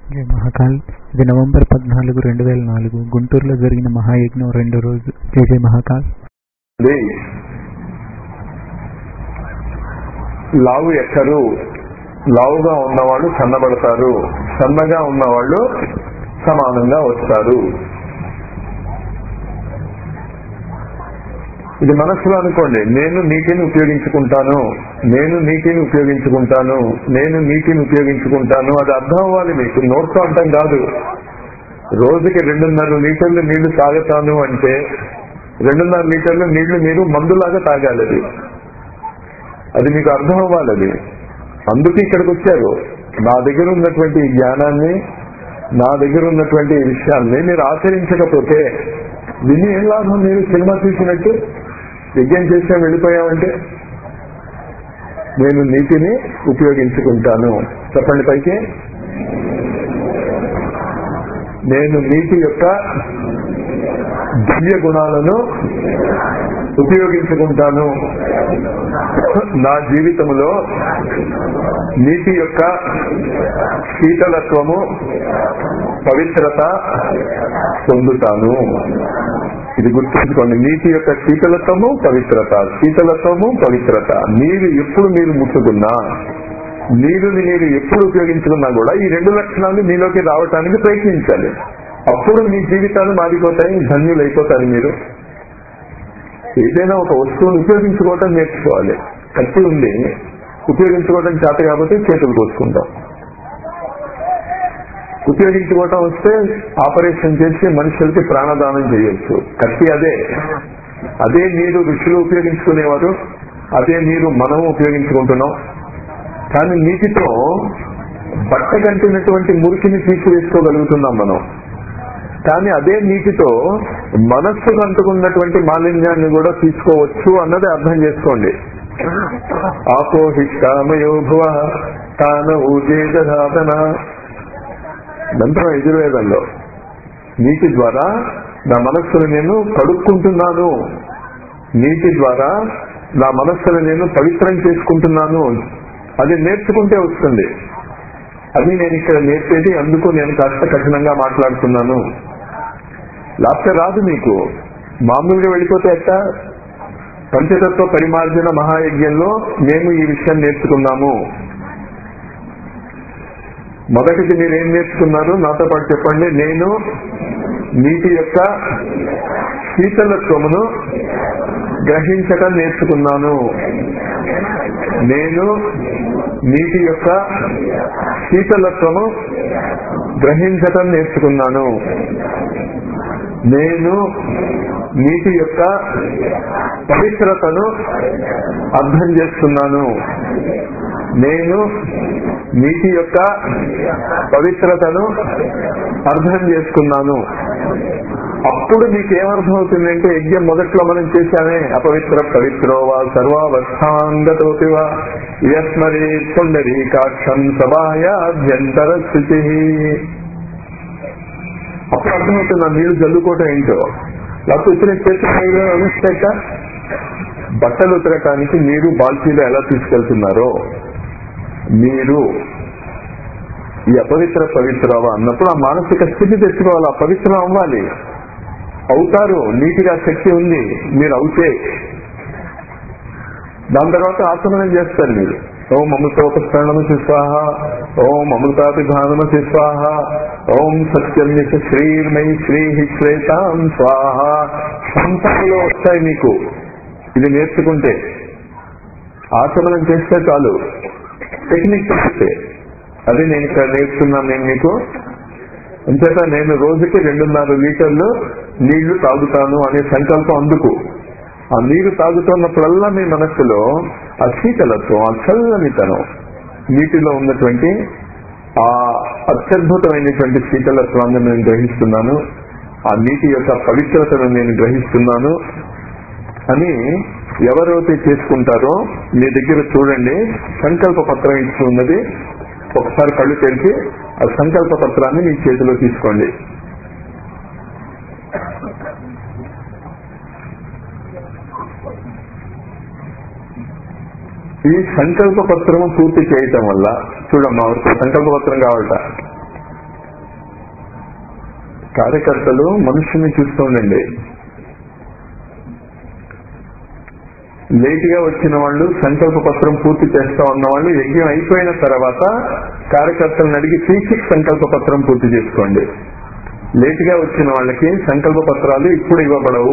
జై మహాకాల్ ఇది నవంబర్ పద్నాలుగు రెండు వేల నాలుగు గుంటూరులో జరిగిన మహాయజ్ఞం రెండో రోజు జై జై మహాకాల్ ఉంది. లావు ఎక్కరు లావుగా ఉన్నవాళ్ళు సన్నబడతారు సన్నగా ఉన్నవాళ్ళు సమానంగా వస్తారు ఇది మనస్సులో అనుకోండి నేను నీటిని ఉపయోగించుకుంటాను నేను నీటిని ఉపయోగించుకుంటాను నేను నీటిని ఉపయోగించుకుంటాను అది అర్థం అవ్వాలి మీకు నోట్తో అంటాం కాదు రోజుకి రెండున్నర లీటర్లు నీళ్లు తాగుతాను అంటే రెండున్నర లీటర్లు నీళ్లు మీరు మందులాగా తాగాలి అది అది మీకు అర్థం అవ్వాలి అది అందుకే ఇక్కడికి వచ్చారు నా దగ్గర ఉన్నటువంటి ఈ జ్ఞానాన్ని నా దగ్గర ఉన్నటువంటి ఈ విషయాల్ని మీరు ఆచరించకపోతే విని ఏం లాభం మీరు సినిమా చూసినట్టు యజ్ఞం చేసా వెళ్ళిపోయామంటే నేను నీటిని ఉపయోగించుకుంటాను చెప్పండి పైకి నేను నీటి యొక్క దివ్య గుణాలను ఉపయోగించుకుంటాను నా జీవితంలో నీటి యొక్క శీతలత్వము పవిత్రత పొందుతాను ఇది గుర్తుంచుకోండి నీటి యొక్క శీతలత్వము పవిత్రత శీతలత్వము పవిత్రత నీరు ఎప్పుడు మీరు ముట్టుకున్నా నీరుని మీరు ఎప్పుడు ఉపయోగించుకున్నా కూడా ఈ రెండు లక్షణాలు మీలోకి రావటానికి ప్రయత్నించాలి అప్పుడు మీ జీవితాలు మారిపోతాయి ధన్యులు అయిపోతారు మీరు ఏదైనా ఒక వస్తువును ఉపయోగించుకోవటం నేర్చుకోవాలి కత్తి ఉంది ఉపయోగించుకోవటం చేత కాబట్టి చేతులు కోసుకుంటాం ఉపయోగించుకోవటం వస్తే ఆపరేషన్ చేసి మనుషులకి ప్రాణదానం చేయొచ్చు కత్తి అదే అదే నీరు ఋషులు ఉపయోగించుకునేవారు అదే నీరు మనం ఉపయోగించుకుంటున్నాం కానీ నీటితో బట్ట కంటినటువంటి మురికిని తీసివేసుకోగలుగుతున్నాం మనం కానీ అదే నీటితో మనస్సుకు అంటుకున్నటువంటి మాలిన్యాన్ని కూడా తీసుకోవచ్చు అన్నది అర్థం చేసుకోండి ఆపోహిష్టామయో భువ తాన ఊజేజాతన మంత్రం యజుర్వేదంలో నీటి ద్వారా నా మనస్సును నేను కడుక్కుంటున్నాను నీటి ద్వారా నా మనస్సును నేను పవిత్రం చేసుకుంటున్నాను అది నేర్చుకుంటే వస్తుంది అది నేను ఇక్కడ నేర్పేది అందుకు నేను కాస్త కఠినంగా మాట్లాడుతున్నాను లేకపోతే రాదు మీకు మామూలుగా వెళ్ళిపోతే ఎట్ట పంచతత్వ పరిమార్జన మహాయజ్ఞంలో మేము ఈ విషయం నేర్చుకున్నాము మొదటిది మీరు ఏం నేర్చుకున్నారు నాతో పాటు చెప్పండి నేను నీటి యొక్క శీతలత్వమును గ్రహించటం నేర్చుకున్నాను నేను నీటి యొక్క శీతలత్వము గ్రహించటం నేర్చుకున్నాను నేను నీటి యొక్క పవిత్రతను అర్థం చేస్తున్నాను నేను నీటి యొక్క పవిత్రతను అర్థం చేసుకున్నాను అప్పుడు మీకు ఏమర్థం అవుతుందంటే యజ్ఞం మొదట్లో మనం చేశామే అపవిత్ర పవిత్రో వా సర్వావస్థాంగతోపి వా యస్మరే పుండరీకాక్షం సభాయాభ్యంతర స్థితి అప్పుడు అర్థమవుతుంది ఆ నీళ్లు జల్లుకోవటం ఏంటో లేకపోతే ఇతర చేతులు అనుష్ఠాక బట్టలు ఉతరటానికి మీరు బాల్తీలో ఎలా తీసుకెళ్తున్నారో మీరు ఈ అపవిత్ర పవిత్రవ అన్నప్పుడు ఆ మానసిక స్థితి తెచ్చుకోవాలి ఆ పవిత్రం అవ్వాలి అవుతారు నీటిగా శక్తి ఉంది మీరు అవుతే దాని తర్వాత ఆచమనం చేస్తారు మీరు ఓం అమృతోపస్తరణము స్వాహ ఓం అమృతాభిధానము స్వాహ ఓం సత్యన్యస శ్రీర్మై శ్రీ శ్వేతాం స్వాహ సంతానంలో వస్తాయి మీకు ఇది నేర్చుకుంటే ఆచమనం చేస్తే చాలు టెక్నిక్ చేస్తే అది నేను ఇక్కడ నేర్చుకున్నాను నేను మీకు అంచేత నేను రోజుకి రెండున్నర లీటర్లు నీళ్లు తాగుతాను అనే సంకల్పం అందుకు ఆ నీరు తాగుతున్నప్పుడల్లా మీ మనస్సులో ఆ శీతలత్వం ఆ చల్లనితనం నీటిలో ఉన్నటువంటి ఆ అత్యద్భుతమైనటువంటి శీతలత్వాన్ని నేను గ్రహిస్తున్నాను ఆ నీటి యొక్క పవిత్రతను నేను గ్రహిస్తున్నాను అని ఎవరైతే చేసుకుంటారో మీ దగ్గర చూడండి సంకల్ప పత్రం ఇచ్చి ఉన్నది ఒకసారి కళ్ళు తెరిచి ఆ సంకల్ప పత్రాన్ని మీ చేతిలో తీసుకోండి ఈ సంకల్ప పత్రము పూర్తి చేయటం వల్ల చూడమ్మా ఎవరికి సంకల్ప పత్రం కావాలట కార్యకర్తలు మనుషుల్ని చూస్తూ ఉండండి లేట్ గా వచ్చిన వాళ్ళు సంకల్ప పత్రం పూర్తి చేస్తా ఉన్న వాళ్ళు యజ్ఞం అయిపోయిన తర్వాత కార్యకర్తలను అడిగి తీసి సంకల్ప పత్రం పూర్తి చేసుకోండి లేట్ గా వచ్చిన వాళ్ళకి సంకల్ప పత్రాలు ఇప్పుడు ఇవ్వబడవు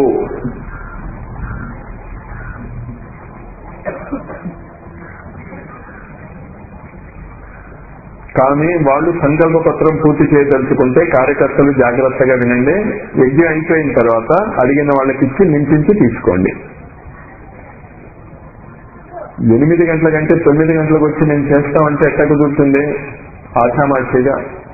కానీ వాళ్ళు సంకల్ప పత్రం పూర్తి చేయదలుచుకుంటే కార్యకర్తలు జాగ్రత్తగా వినండి యజ్ఞం అయిపోయిన తర్వాత అడిగిన వాళ్ళకి ఇచ్చి నింపించి తీసుకోండి ఎనిమిది గంటల కంటే తొమ్మిది గంటలకు వచ్చి నేను చేస్తామంటే ఎట్లా కుదురుతుంది ఆశామాషిగా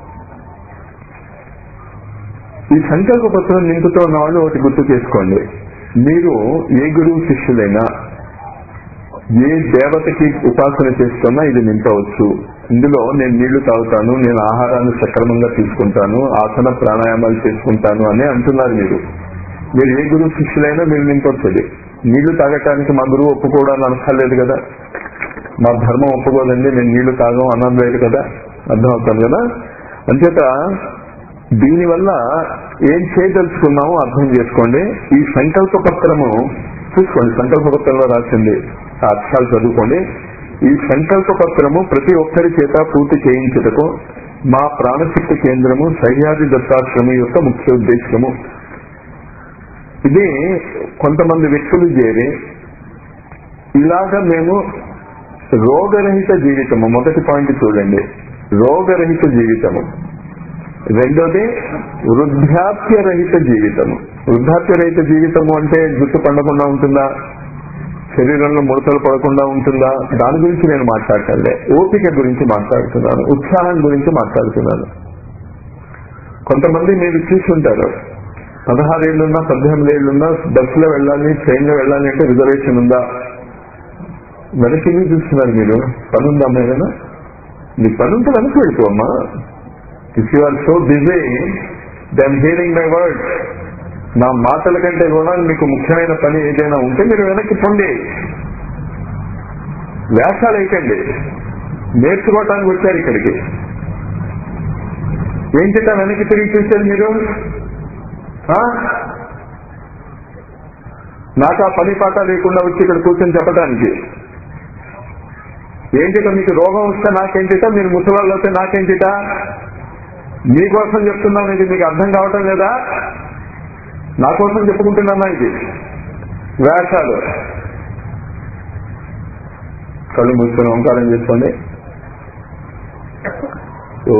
ఈ సంకల్ప పత్రం నింపుతూ ఉన్న వాళ్ళు ఒకటి గుర్తు చేసుకోండి మీరు ఏ గురువు శిష్యులైనా ఏ దేవతకి ఉపాసన చేస్తున్నా ఇది నింపవచ్చు ఇందులో నేను నీళ్లు తాగుతాను నేను ఆహారాన్ని సక్రమంగా తీసుకుంటాను ఆసన ప్రాణాయామాలు చేసుకుంటాను అని అంటున్నారు మీరు మీరు ఏ గురువు శిష్యులైనా మీరు నింపొచ్చు అది నీళ్లు తాగటానికి మా గురువు ఒప్పుకోవడానికి అనక్కర్లేదు కదా మా ధర్మం ఒప్పుకోదండి నేను నీళ్లు తాగం అన్నం లేదు కదా అర్థం అవుతాను కదా అంచేత దీనివల్ల ఏం చేయదలుచుకున్నామో అర్థం చేసుకోండి ఈ సంకల్ప పత్రము చూసుకోండి సంకల్ప పత్రంలో రాసింది ఆ అక్షరాలు చదువుకోండి ఈ సంకల్ప పత్రము ప్రతి ఒక్కరి చేత పూర్తి చేయించుటకు మా ప్రాణశక్తి కేంద్రము సహ్యాది దత్తాశ్రమం యొక్క ముఖ్య ఉద్దేశము ఇది కొంతమంది వ్యక్తులు చేరి ఇలాగ మేము రోగరహిత జీవితము మొదటి పాయింట్ చూడండి రోగరహిత జీవితము రెండోది వృద్ధాప్య రహిత జీవితము వృద్ధాప్య రహిత జీవితము అంటే జుట్టు పండకుండా ఉంటుందా శరీరంలో ముడతలు పడకుండా ఉంటుందా దాని గురించి నేను మాట్లాడటంలే ఓపిక గురించి మాట్లాడుతున్నాను ఉత్సాహం గురించి మాట్లాడుతున్నాను కొంతమంది మీరు చూసి ఉంటారు పదహారేళ్లున్నా పద్దెనిమిది ఏళ్లున్నా బస్సులో వెళ్ళాలి ట్రైన్ లో వెళ్ళాలి అంటే రిజర్వేషన్ ఉందా వెనక్కి ఎందుకు చూస్తున్నారు మీరు పని ఉందా ఏదైనా నీ పని ఉంటే వెనక్కి వెళ్ళిపోమ్మా if you are so busy then hearing my words నా మాటల కంటే కూడా మీకు ముఖ్యమైన పని ఏదైనా ఉంటే మీరు వెనక్కి పొండి వ్యాసాలు వేయకండి నేర్చుకోవటానికి వచ్చారు ఇక్కడికి ఏం చేత వెనక్కి తిరిగి చూశారు మీరు ఆ? నాకు ఆ పని పాట లేకుండా వచ్చి ఇక్కడ కూర్చొని చెప్పడానికి ఏంటిట మీకు రోగం వస్తే నాకేంటిట మీరు ముసలాళ్ళు వస్తే నాకేంటిట మీకోసం చెప్తున్నాను ఇది మీకు అర్థం కావటం లేదా నా కోసం చెప్పుకుంటున్నా ఇది వేషాలు కళ్ళు మూసుకొని ఓంకారం చేసుకోండి ఓ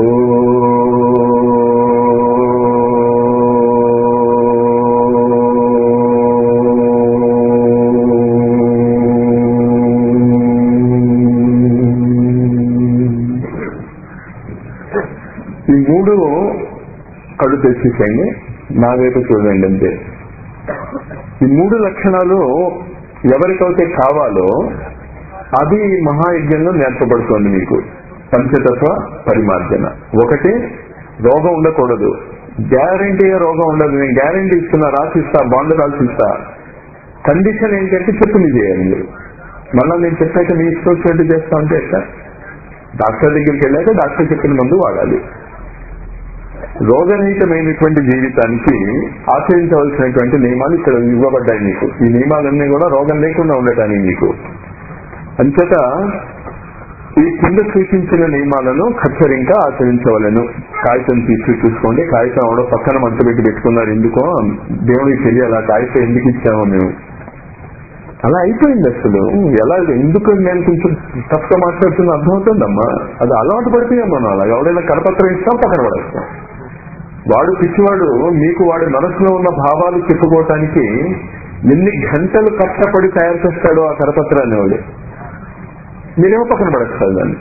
ఈ మూడు కళ్ళు తెచ్చేసేయండి నా వైపు చూడండి అంతే ఈ మూడు లక్షణాలు ఎవరికైతే కావాలో అది ఈ మహాయజ్ఞంలో నేర్పబడుతోంది మీకు పంచతత్వ పరిమార్జన ఒకటి రోగం ఉండకూడదు గ్యారంటీగా రోగం ఉండదు నేను గ్యారంటీ ఇస్తున్నా రాసిస్తా బాండ్ రాసిస్తా కండిషన్ ఏంటంటే చెప్పులు చేయాలి మీరు మళ్ళీ నేను చెప్పాక మీ ఇష్టం వచ్చినట్టు చేస్తా ఉంటే ఎట్లా డాక్టర్ దగ్గరికి వెళ్ళాక డాక్టర్ చెప్పిన మందు వాడాలి రోగరహితమైనటువంటి జీవితానికి ఆచరించవలసినటువంటి నియమాలు ఇక్కడ ఇవ్వబడ్డాయి మీకు ఈ నియమాలన్నీ కూడా రోగం లేకుండా ఉండటానికి మీకు అంతటా ఈ కింద సూచించిన నియమాలను ఖచ్చరింకా ఆచరించవలను కాగితం తీసి చూసుకోండి కాగితం అవడం పక్కన మంట పెట్టి పెట్టుకున్నారు ఎందుకో దేవుడికి తెలియాలి ఆ కాగితం ఎందుకు ఇచ్చామో మేము అలా అయిపోయింది అసలు ఎలా ఎందుకు నేను కొంచెం తప్పుగా మాట్లాడుతున్నా అర్థమవుతుందమ్మా అది అలవాటు పడిపోయాం మనం అలా ఎవడైనా కరపత్రం ఇస్తాం పక్కన పడేస్తాం వాడు పిచ్చివాడు మీకు వాడి మనసులో ఉన్న భావాలు చెప్పుకోవటానికి ఎన్ని గంటలు కష్టపడి తయారు చేస్తాడో ఆ కరపత్రాన్ని వాడు మీరేమో పక్కన పడేస్తారు దాన్ని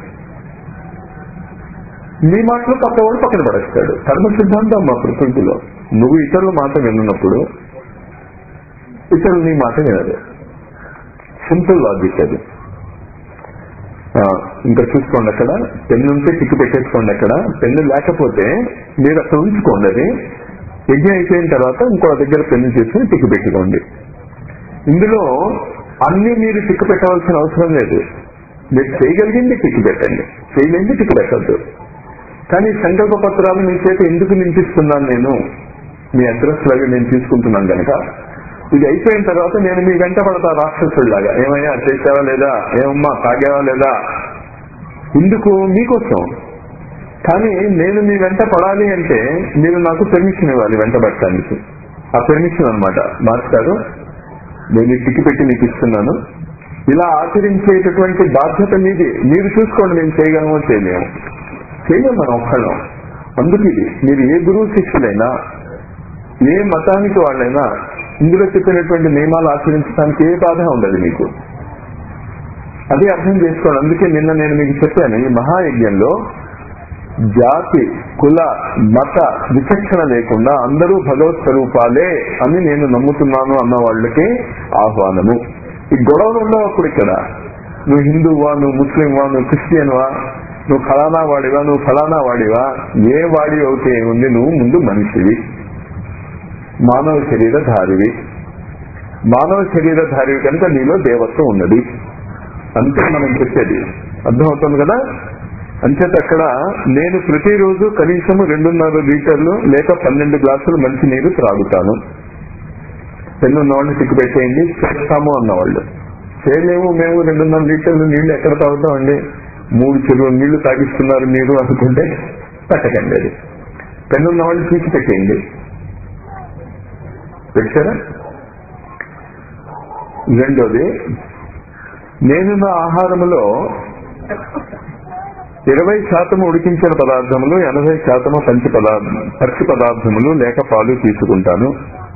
మీ మాటలు పక్కవాడు పక్కన పడేస్తాడు కర్మ సిద్ధాంతం మా ప్రకృతిలో నువ్వు ఇతరుల మాట విన్నప్పుడు ఇతరులు నీ మాట వినరు సింపుల్ లాజిక్ అది ఆ, ఇంకా చూసుకోండి అక్కడ పెన్ను ఉంటే టిక్కు పెట్టేసుకోండి అక్కడ పెన్ను లేకపోతే మీరు అక్కడ ఉంచుకోండి అది యజ్ఞం అయిపోయిన తర్వాత ఇంకో దగ్గర పెన్ను చేసుకుని టిక్కు పెట్టుకోండి ఇందులో అన్ని మీరు టిక్కు పెట్టవలసిన అవసరం లేదు మీరు చేయగలిగింది టిక్కు పెట్టండి చేయలేంది టిక్కు పెట్టద్దు కానీ సంకల్ప పత్రాలు మీ చేత ఎందుకు నింపిస్తున్నాను నేను మీ అడ్రస్ లాగా నేను తీసుకుంటున్నాను కనుక ఇది అయిపోయిన తర్వాత నేను మీ వెంట పడతా రాక్షసుడిలాగా ఏమయ్యా చేసావా లేదా ఏమమ్మా తాగావా లేదా ఎందుకు మీకోసం కానీ నేను మీ వెంట పడాలి అంటే మీరు నాకు పెర్మిషన్ ఇవ్వాలి వెంట పడటానికి ఆ పెర్మిషన్ అనమాట మాస్టారు నేను ఈ టిక్కి పెట్టి మీకు ఇస్తున్నాను ఇలా ఆచరించేటటువంటి బాధ్యత మీది మీరు చూసుకోండి మేము చేయగలమో చేయలేము చేయలేము మనం ఒక్కళ్ళం అందుకు ఇది మీరు ఏ గురువు శిష్యులైనా ఏ మతానికి వాళ్ళైనా ఇందులో చెప్పినటువంటి నియమాలు ఆచరించడానికి ఏ బాధ ఉండదు మీకు అది అర్థం చేసుకోండి అందుకే నిన్న నేను మీకు చెప్పాను ఈ మహాయజ్ఞంలో జాతి కుల మత విచక్షణ లేకుండా అందరూ భగవత్ స్వరూపాలే అని నేను నమ్ముతున్నాను అన్న వాళ్ళకి ఆహ్వానము ఈ గొడవలు ఉండవు అప్పుడు ఇక్కడ నువ్వు హిందువా నువ్వు ముస్లింవా నువ్వు క్రిస్టియన్వా నువ్వు ఫలానా వాడివా నువ్వు ఫలానా వాడివా ఏ వాడి అవుతే ఏముంది నువ్వు ముందు మనిషివి మానవ శరీరధారివి మానవ శరీరధారివి కనుక నీలో దేవత్వం ఉన్నది అంతే మనం చెప్పేది అర్థమవుతుంది కదా అంచేత అక్కడ నేను ప్రతిరోజు కనీసం రెండున్నర లీటర్లు లేక పన్నెండు గ్లాసులు మంచి నీరు త్రాగుతాను పెన్ను ఉన్నవాళ్ళు టిక్కు పెట్టేయండి చేస్తాము అన్నవాళ్ళు చేయలేము మేము రెండున్నర లీటర్లు నీళ్లు ఎక్కడ తాగుతామండి మూడు చెరువు నీళ్లు తాగిస్తున్నారు మీరు అనుకుంటే పెట్టకండి అది పెన్ను ఉన్నవాళ్ళు తీసి పెట్టేయండి పెట్టారా రెండోది నేను నా ఆహారములో ఇరవై శాతం ఉడికించిన పదార్థములు ఎనభై శాతము పంచి పదార్థం పచ్చి పదార్థములు లేక పాలు తీసుకుంటాను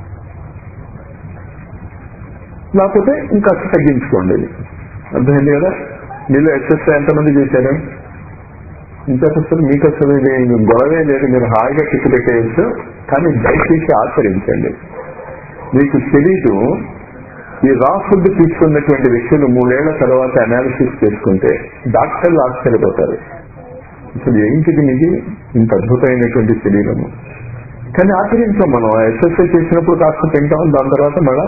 లేకపోతే ఇంకా తగ్గించుకోండి ఇది. అర్థమైంది కదా మీలో ఎక్సెస్ ఎంతమంది చేశారు ఇంకా అసలు మీకు అసలు ఇది గొడవే లేదు మీరు హాయిగా టిక్కు పెట్టేయచ్చు కానీ దయచేసి ఆచరించండి మీకు తెలీదు ఈ రా ఫుడ్ తీసుకున్నటువంటి వ్యక్తులు మూడేళ్ల తర్వాత అనాలిసిస్ చేసుకుంటే డాక్టర్లు ఆశ్చర్యపోతారు అసలు ఏంటిది మీది ఇంత అద్భుతమైనటువంటి శరీరము కానీ ఆచరించాం మనం ఎక్సర్సైజ్ చేసినప్పుడు కాస్త తింటాం దాని తర్వాత మళ్ళా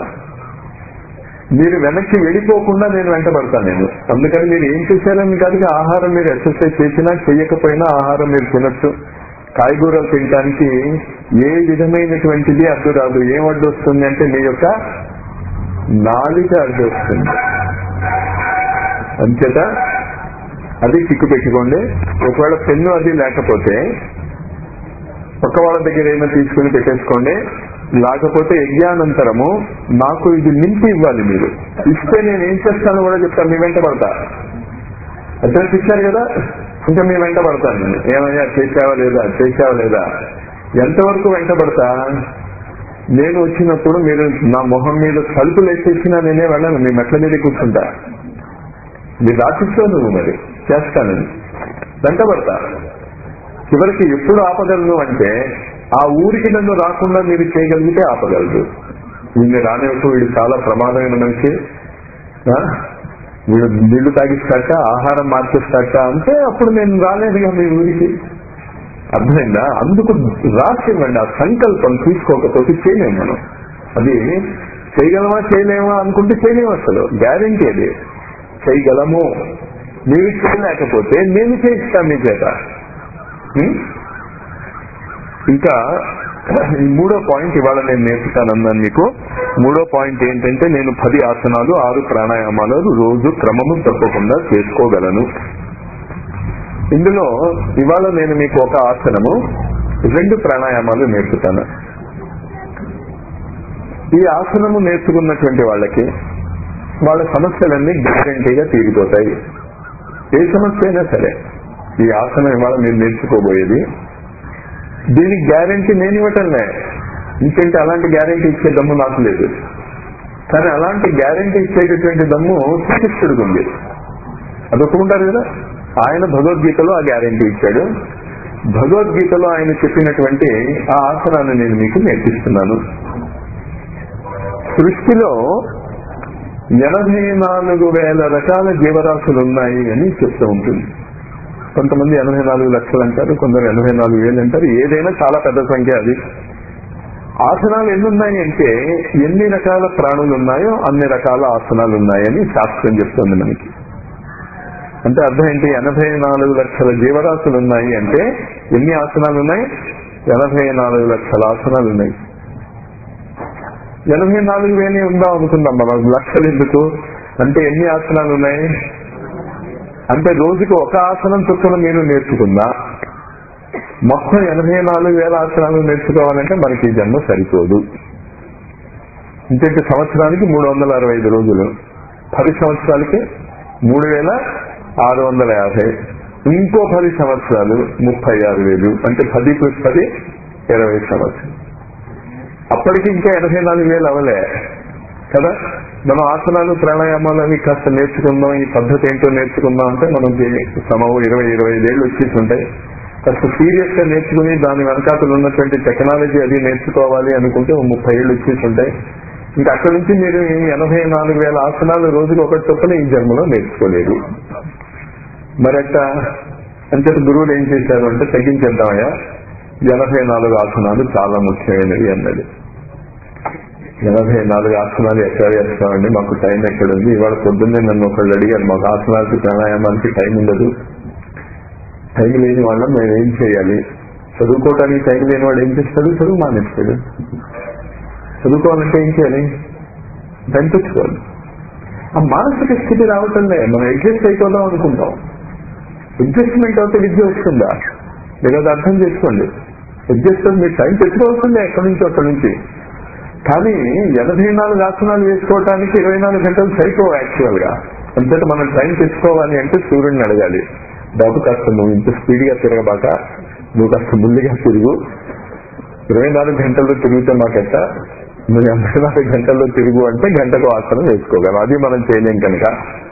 మీరు వెనక్కి వెళ్ళిపోకుండా నేను వెంటబడతాను నేను అందుకని మీరు ఏం చేశారని కాదు ఆహారం మీరు ఎక్సర్సైజ్ చేసినా చేయకపోయినా ఆహారం మీరు తినొచ్చు కాయగూరలు తినడానికి ఏ విధమైనటువంటిది అడ్డు రాదు ఏం అడ్డు వస్తుంది అంటే మీ యొక్క నాలిక అడ్డు వస్తుంది అంచేత అది చిక్కు పెట్టుకోండి ఒకవేళ పెన్ను అది లేకపోతే పక్క వాళ్ళ దగ్గర ఏమైనా తీసుకుని పెట్టేసుకోండి లేకపోతే యజ్ఞానంతరము నాకు ఇది నింపి ఇవ్వాలి మీరు ఇస్తే నేను ఏం చేస్తానో కూడా చెప్తాను మీ వెంట పడతా అడ్రస్ ఇచ్చారు కదా ఇంకా మీ వెంట పడతాను నేను ఏమయ్యా చేసావా లేదా చేసావా లేదా ఎంతవరకు వెంట పడతా నేను వచ్చినప్పుడు మీరు నా మొహం మీద తలుపులు వేసేసినా నేనే వెళ్ళను మీ మెట్ల మీద కూర్చుంటా మీరు రాసిస్తావు నువ్వు మరి చేస్తానని వెంట పడతా చివరికి ఎప్పుడు ఆపగలను అంటే ఆ ఊరికి నన్ను రాకుండా మీరు చేయగలిగితే ఆపగలరు వీడిని రానివ్వకు వీడు చాలా ప్రమాదమైన మనిషి ఆ? వీడు నీళ్లు తాగిస్తాక ఆహారం మార్చేస్తాక అంటే అప్పుడు నేను రాలేదుగా మీ ఊరికి అర్థమైందా అందుకు రాసివ్వండి ఆ సంకల్పం తీసుకోకపోతే చేయలేము మనం అది చేయగలమా చేయలేమా అనుకుంటే చేయలేము అసలు గ్యారంటీ అది చేయగలము మీరు చేయలేకపోతే నేను చేయిస్తాను మీ చేత ఉం? ఇంకా ఈ మూడో పాయింట్ ఇవాళ నేను నేర్పుతానన్నాను మీకు మూడో పాయింట్ ఏంటంటే నేను పది ఆసనాలు ఆరు ప్రాణాయామాలు రోజు క్రమము తప్పకుండా చేసుకోగలను ఇందులో ఇవాళ నేను మీకు ఒక ఆసనము రెండు ప్రాణాయామాలు నేర్పుతాను ఈ ఆసనము నేర్చుకున్నటువంటి వాళ్ళకి వాళ్ళ సమస్యలన్నీ గ్యారంటీగా తీరిపోతాయి ఏ సమస్య అయినా సరే ఈ ఆసనం ఇవాళ మీరు నేర్చుకోబోయేది దీనికి గ్యారంటీ నేను ఇవ్వటంలే ఇంకేంటి అలాంటి గ్యారంటీ ఇచ్చే దమ్ము నాకు లేదు కానీ అలాంటి గ్యారంటీ ఇచ్చేటటువంటి దమ్ము శ్రీకృష్ణుడికి ఉంది అది ఒప్పుకుంటారు కదా ఆయన భగవద్గీతలో ఆ గ్యారంటీ ఇచ్చాడు భగవద్గీతలో ఆయన చెప్పినటువంటి ఆ ఆసనాన్ని నేను మీకు నేర్పిస్తున్నాను సృష్టిలో ఎనభై నాలుగు వేల రకాల జీవరాశులు ఉన్నాయి అని చెప్తూ ఉంటుంది కొంతమంది ఎనభై నాలుగు లక్షలు అంటారు కొందరు ఎనభై నాలుగు వేలు అంటారు ఏదైనా చాలా పెద్ద సంఖ్య అది ఆసనాలు ఎన్ని ఉన్నాయి అంటే ఎన్ని రకాల ప్రాణులు ఉన్నాయో అన్ని రకాల ఆసనాలు ఉన్నాయని శాస్త్రం చెప్తుంది మనకి అంటే అర్థం ఏంటి ఎనభై నాలుగు లక్షల జీవరాశులు ఉన్నాయి అంటే ఎన్ని ఆసనాలు ఉన్నాయి ఎనభై నాలుగు లక్షల ఆసనాలు ఉన్నాయి ఎనభై నాలుగు వేలే ఉందాం అనుకుందాం మనం లక్షలు ఎందుకు అంటే ఎన్ని ఆసనాలు ఉన్నాయి అంటే రోజుకి ఒక ఆసనం చొప్పున మీరు నేర్చుకున్నా మొత్తం ఎనభై నాలుగు వేల ఆసనాలు నేర్చుకోవాలంటే మనకి ఈ జన్మ సరిపోదు ఇంకంటే సంవత్సరానికి మూడు వందల అరవై ఐదు రోజులు పది సంవత్సరాలకి మూడు వేల ఆరు వందల యాభై ఇంకో పది సంవత్సరాలు ముప్పై ఆరు వేలు అంటే పది ప్లస్ పది ఇరవై సంవత్సరాలు అప్పటికి ఇంకా ఎనభై నాలుగు వేలు అవలే కదా మనం ఆసనాలు ప్రాణాయామాలు అవి కాస్త నేర్చుకుందాం ఈ పద్ధతి ఏంటో నేర్చుకుందాం అంటే మనకి సమవు ఇరవై ఇరవై ఐదేళ్ళు వచ్చేసి ఉంటాయి కాస్త సీరియస్ గా నేర్చుకుని దాని వెనకాతలు ఉన్నటువంటి టెక్నాలజీ అది నేర్చుకోవాలి అనుకుంటే ఓ ముప్పై ఏళ్ళు వచ్చేసి ఉంటాయి ఇంకా అక్కడి నుంచి మీరు ఈ ఎనభై నాలుగు వేల ఆసనాలు రోజుకి ఒకటి చొప్పున ఈ జన్మలో నేర్చుకోలేదు మరట అంతటి గురువులు ఏం చేశారు అంటే తగ్గించేద్దామయ్యా ఎనభై నాలుగు ఆసనాలు చాలా ముఖ్యమైనవి అన్నది ఎనభై నాలుగు ఆసనాలు ఎక్కడ చేస్తామండి మాకు టైం ఎక్కడుంది ఇవాళ పొద్దున్నే నన్ను ఒకళ్ళు అడిగారు మాకు ఆసనాలకి ప్రాణాయామానికి టైం ఉండదు టైం లేని వాళ్ళం మేము ఏం చేయాలి చదువుకోవటానికి టైం లేని వాడు ఏం చేస్తాడు చదువు మానేస్తాడు చదువుకోవాలంటే ఏం చేయాలి టైం తెచ్చుకోవాలి ఆ మానసిక స్థితి రావటంలే మనం అడ్జస్ట్ అయిపోదాం అనుకుంటాం అడ్జస్ట్మెంట్ అయితే విద్య వస్తుందా లేదా అర్థం చేసుకోండి అడ్జస్ట్ మీరు టైం తెచ్చుకోవాల్సిందే ఎక్కడి నుంచి అక్కడి నుంచి కానీ ఎనభై నాలుగు ఆసనాలు వేసుకోవడానికి ఇరవై నాలుగు గంటలు సైకో యాక్చువల్ గా అంతేత మనం టైం తెచ్చుకోవాలి అంటే సూర్యుడిని అడగాలి బాబు కాస్త నువ్వు ఇంత స్పీడ్ గా తిరగబాక నువ్వు కాస్త ముందుగా తిరుగు ఇరవై నాలుగు గంటల్లో తిరిగితే మాకెట్ట నువ్వు ఎనభై నాలుగు గంటల్లో తిరుగు అంటే గంటకు ఆసనం వేసుకోగలం అది మనం చేయలేం కనుక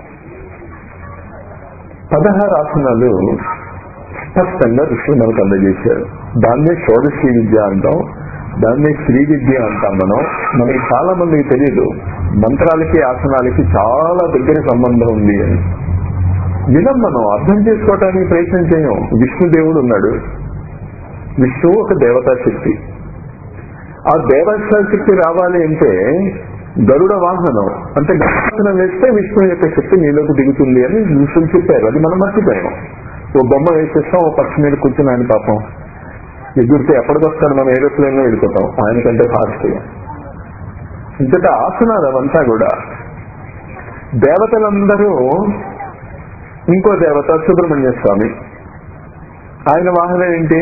పదహారు ఆసనాలు స్పష్టంగా ఋషులు మనకు అందజేశారు దాన్నే షోడశీ విద్య అంటాం దాన్నే శ్రీ విద్య అంటాం మనం మనకి చాలా మందికి తెలియదు మంత్రాలకి ఆసనాలకి చాలా దగ్గర సంబంధం ఉంది అని వినం మనం అర్థం చేసుకోవటానికి ప్రయత్నం చేయం విష్ణుదేవుడు ఉన్నాడు విష్ణువు ఒక దేవతా శక్తి ఆ దేవతా శక్తి రావాలి అంటే గరుడ వాహనం అంటే గరుడాసనం వేస్తే విష్ణు యొక్క శక్తి నీలోకి దిగుతుంది అని ఋషులు చెప్పారు అది మనం మర్చిపోయాం ఓ బొమ్మ వేసేస్తాం ఓ పక్షి మీద కూర్చుని ఆయన పాపం ఎదురితే ఎప్పటికొస్తాడు మనం ఏరోప్లేన్ లో వెళ్ళిపోతాం ఆయనకంటే ఫాస్ట్ గా ఇంతట ఆసనాలు అవంతా కూడా దేవతలందరూ ఇంకో దేవత సుబ్రహ్మణ్య స్వామి ఆయన వాహనం ఏంటి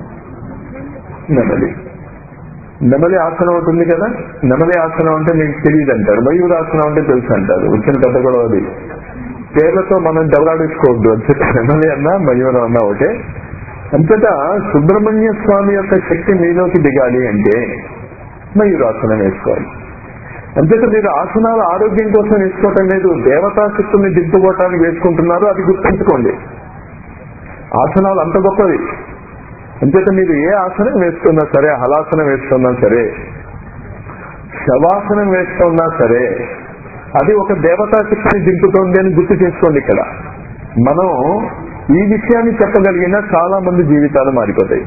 నెమలి నెమలి ఆసనం ఒకటి ఉంది కదా నెమలి ఆసనం అంటే మీకు తెలియదు అంటారు మయూరాసనం అంటే తెలుసు అంటారు వచ్చిన కథ కూడా అది పేర్లతో మనం దెబ్బలాడేసుకోవద్దు అంతే నెమలి అన్నా మయూరం అన్నా ఒకటే అంతటా సుబ్రహ్మణ్య స్వామి యొక్క శక్తి మీలోకి దిగాలి అంటే మయూరాసనం వేసుకోవాలి అంతేత మీరు ఆసనాలు ఆరోగ్యం కోసం వేసుకోవటం లేదు దేవతా శక్తుల్ని దిద్దుకోవటానికి వేసుకుంటున్నారు అది గుర్తుంచుకోండి ఆసనాలు అంత గొప్పవి అంతేత మీరు ఏ ఆసనం వేస్తున్నా సరే హలాసనం వేస్తున్నా సరే శవాసనం వేస్తున్నా సరే అది ఒక దేవతా శక్తిని దింపుతోంది అని గుర్తు చేసుకోండి ఇక్కడ మనం ఈ విషయాన్ని చెప్పగలిగిన చాలా మంది జీవితాలు మారిపోతాయి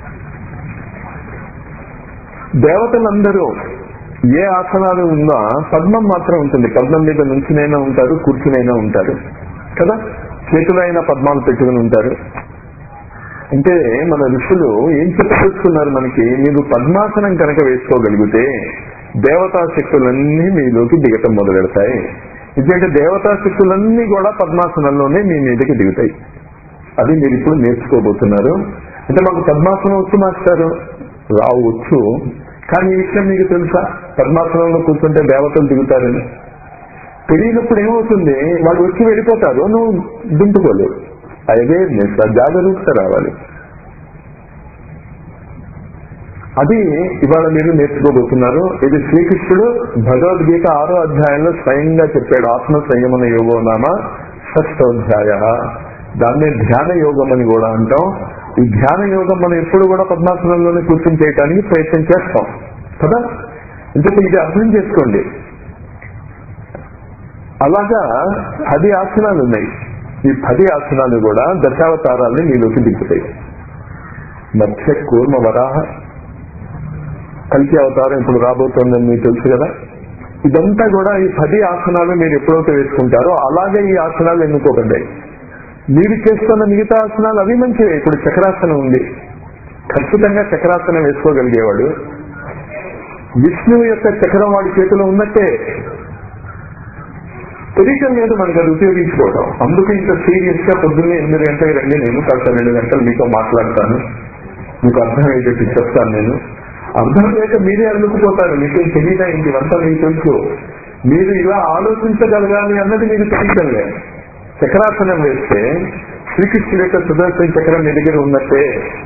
దేవతలందరూ ఏ ఆసనాలు ఉన్నా పద్మం మాత్రం ఉంటుంది పద్మం మీద నుంచునైనా ఉంటారు కూర్చునైనా ఉంటారు కదా చేతులైన పద్మాలు పెట్టుకుని ఉంటారు అంటే మన ఋషులు ఏం చెప్పేస్తున్నారు మనకి మీరు పద్మాసనం కనుక వేసుకోగలిగితే దేవతా శక్తులన్నీ మీలోకి దిగటం మొదలు పెడతాయి ఎందుకంటే దేవతా శక్తులన్నీ కూడా పద్మాసనంలోనే మీ మీదకి దిగుతాయి అది మీరు ఇప్పుడు నేర్చుకోబోతున్నారు అంటే మాకు పద్మాసనం వచ్చు మాస్టారు రావు వచ్చు కానీ ఈ విషయం మీకు తెలుసా పద్మాసనంలో కూర్చుంటే దేవతలు దిగుతారని తెలియనప్పుడు ఏమవుతుంది వాళ్ళు వచ్చి వెళ్ళిపోతారు నువ్వు దింపుకోలేవు అవేర్నెస్ ఆ జాగరూకత రావాలి అది ఇవాళ మీరు నేర్చుకోబోతున్నారు ఇది శ్రీకృష్ణుడు భగవద్గీత ఆరో అధ్యాయంలో స్వయంగా చెప్పాడు ఆత్మ సంయమన యోగోనామ షష్టోధ్యాయ దాన్నే ధ్యాన యోగం అని కూడా అంటాం ఈ ధ్యాన యోగం మనం ఎప్పుడు కూడా పద్మాసనంలోనే కూర్చొని చేయడానికి ప్రయత్నం చేస్తాం కదా ఇంతకు ఇది అర్థం చేసుకోండి అలాగా పది ఆసనాలు ఉన్నాయి ఈ పది ఆసనాలు కూడా దశావతారాల్ని మీలోకి దింపుతాయి మత్స్య కూర్మ వరాహ కలికి అవతారం ఇప్పుడు రాబోతోందని మీకు తెలుసు కదా ఇదంతా కూడా ఈ పది ఆసనాలు మీరు ఎప్పుడైతే వేసుకుంటారో అలాగే ఈ ఆసనాలు ఎన్నుకోబడ్డాయి మీరు చేస్తున్న మిగతా ఆసనాలు అవి మంచివే ఇప్పుడు చక్రాసనం ఉంది ఖచ్చితంగా చక్రాసనం వేసుకోగలిగేవాడు విష్ణువు యొక్క చక్రం వాడి చేతిలో ఉన్నట్టే తెలియటం లేదు మనకు అది ఉపయోగించుకోవడం అందుకు ఇంత సీరియస్ గా పొద్దున్నే ఎనిమిది గంటలకు రండి నేను కాస్త రెండు గంటలు మీతో మాట్లాడతాను మీకు అర్థమయ్యేటట్టు చెప్తాను నేను అర్థం లేక మీరే అల్లుకుపోతారు మీకేం తెలియదా ఇంటివంతా మీకు తెలుసు మీరు ఇలా ఆలోచించగలగాలి అన్నది మీకు తెలియటం లేదు చక్రాసనం వేస్తే శ్రీకృష్ణుడి యొక్క సుదర్శన చక్రం మీ దగ్గర ఉన్నట్టే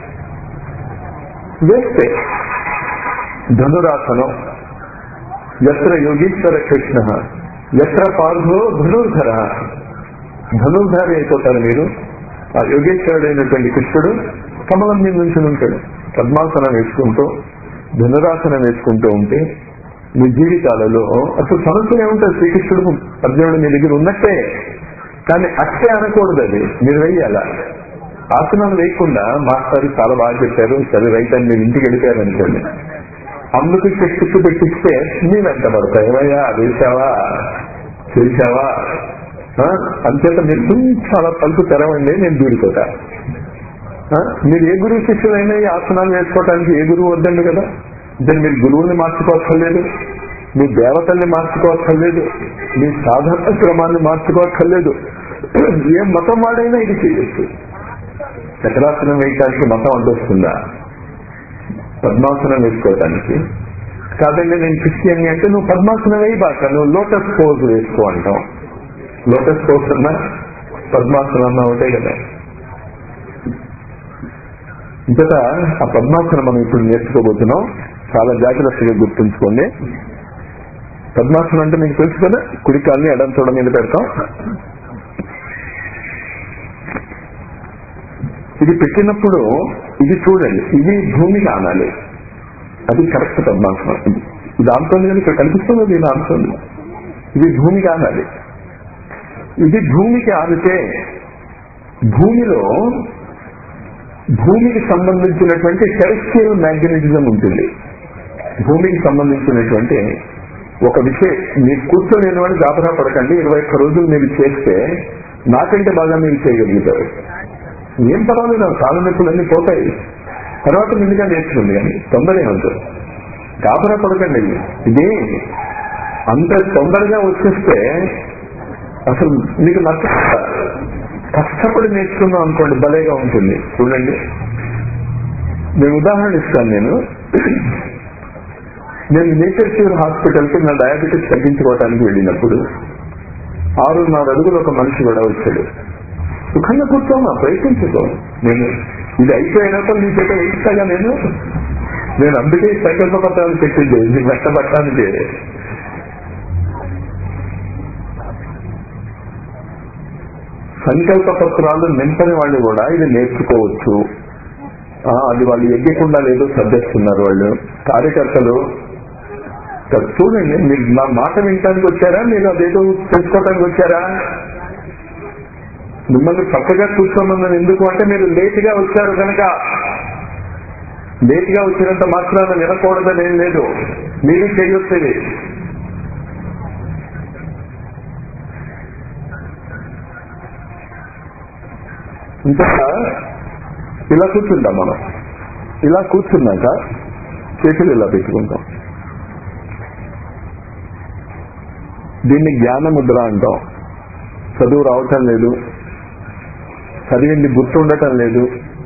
వేస్తే ధనురాసనం ఎత్ర యోగీశ్వర కృష్ణ ఎత్ర పార్ధో ధనుర్ధర ధనుర్ధారి అయిపోతారు మీరు ఆ యోగేశ్వరుడైనటువంటి కృష్ణుడు కమలం మీద నుంచి ఉంటాడు పద్మాసనం వేసుకుంటూ ధనురాసనం వేసుకుంటూ ఉంటే మీ జీవితాలలో అసలు సమస్య ఉంటుంది శ్రీకృష్ణుడు అర్జునుడు మీ దగ్గర ఉన్నట్టే కానీ అట్టే అనకూడదు అది మీరు వెయ్యాల ఆసనాలు వేయకుండా మాస్టర్ చాలా బాగా చెప్పారు సరే రైట్ అని మీరు ఇంటికి వెళ్ళిపోయారు అనుకోండి అందుకు చెక్కు పెట్టిస్తే నీ వెంట పడతాయి ఏమయ్యా వేసావా చేశావా ఆ? అంచేత మీరు కొంచెం అలా తలుపు తెరవండి నేను దూరిపోతా ఆ? మీరు ఏ గురువు శిష్యులైనా ఈ ఆసనాలు వేసుకోవడానికి ఏ గురువు వద్దండి కదా అంటే మీరు గురువుని మార్చుకోవక్కర్లేదు మీ దేవతల్ని మార్చుకోవక్కర్లేదు మీ సాధన క్రమాన్ని మార్చుకోవక్కర్లేదు ఏ మతం వాడైనా ఇది చేయొచ్చు చక్రాసనం వేయటానికి మతం అడ్డొస్తుందా పద్మాసనం వేసుకోవటానికి కాదండి నేను క్రిస్టియన్ అంటే నువ్వు పద్మాసనం వేయబాక నువ్వు లోటస్ పోజ్ వేసుకో అంటాం లోటస్ పోజ్ అన్నా పద్మాసనం అన్నా ఒకటే కదా ఇంతట ఆ పద్మాసనం మనం ఇప్పుడు నేర్చుకోబోతున్నాం చాలా జాగ్రత్తగా గుర్తుంచుకోండి పద్మాసనం అంటే మీకు తెలుసు కదా కుడి కాల్ని ఎడం చూడ మీద పెడతాం ఇది పెట్టినప్పుడు ఇది చూడండి ఇది భూమికి ఆనాలి అది కరెక్ట్ పద్మాసనం ఇది దాంతో కానీ ఇక్కడ కనిపిస్తుంది ఇది దాంతో ఇది భూమికి ఆనాలి ఇది భూమికి ఆనితే భూమిలో భూమికి సంబంధించినటువంటి టెరెస్ట్రియల్ మ్యాగ్నెటిజం ఉంటుంది భూమికి సంబంధించినటువంటి ఒక విషయం మీరు కూర్చొని వాడు గాబరా పడకండి ఇరవై ఒక్క రోజులు మీరు చేస్తే నాకంటే బాగా మీరు చేయగలుగుతారు ఏం పర్వాలేదు కాళ్ళ నొప్పులన్నీ పోతాయి తర్వాత ముందుగా నేర్చుకుంది కానీ తొందర ఏమంటారు గాబరా పడకండి ఇది అంత తొందరగా వచ్చేస్తే అసలు మీకు నచ్చ కష్టపడి నేర్చుకున్నాం అనుకోండి భలేగా ఉంటుంది చూడండి నేను ఉదాహరణ ఇస్తాను నేను నేను నేచర్ క్యూర్ హాస్పిటల్కి నా డయాబెటీస్ తగ్గించుకోవడానికి వెళ్ళినప్పుడు ఆరున్నర అడుగులు ఒక మనిషి కూడా వచ్చాడు సుఖంగా కూర్చోమా ప్రయత్నించుకో నేను ఇది అయిపోయినాక నీ చేత వేయిస్తాగా నేను నేను అందుకే సంకల్ప పత్రాలు పెట్టింది ఇది వెట్టబట్టానికి సంకల్ప పత్రాలు నింపని వాళ్ళు కూడా ఇది నేర్చుకోవచ్చు ఆ, అది వాళ్ళు ఎగ్గకుండా లేదో సర్దేస్తున్నారు వాళ్ళు కార్యకర్తలు ఇక్కడ చూడండి మీరు నా మాట వినటానికి వచ్చారా మీరు అదేదో తెలుసుకోవటానికి వచ్చారా మిమ్మల్ని చక్కగా కూర్చోమన్నాను ఎందుకు అంటే మీరు లేట్ గా వచ్చారు కనుక లేట్ గా వచ్చినంత మాత్రాన వినకూడదని ఏం లేదు మీరు చేయొచ్చు ఇది. ఇంకా ఇలా కూర్చుంటాం మనం ఇలా కూర్చున్నాక చేతులు ఇలా పెట్టుకుంటాం దీన్ని జ్ఞాన ముద్ర అంటాం చదువు రావటం లేదు చదివింది గుర్తు ఉండటం లేదు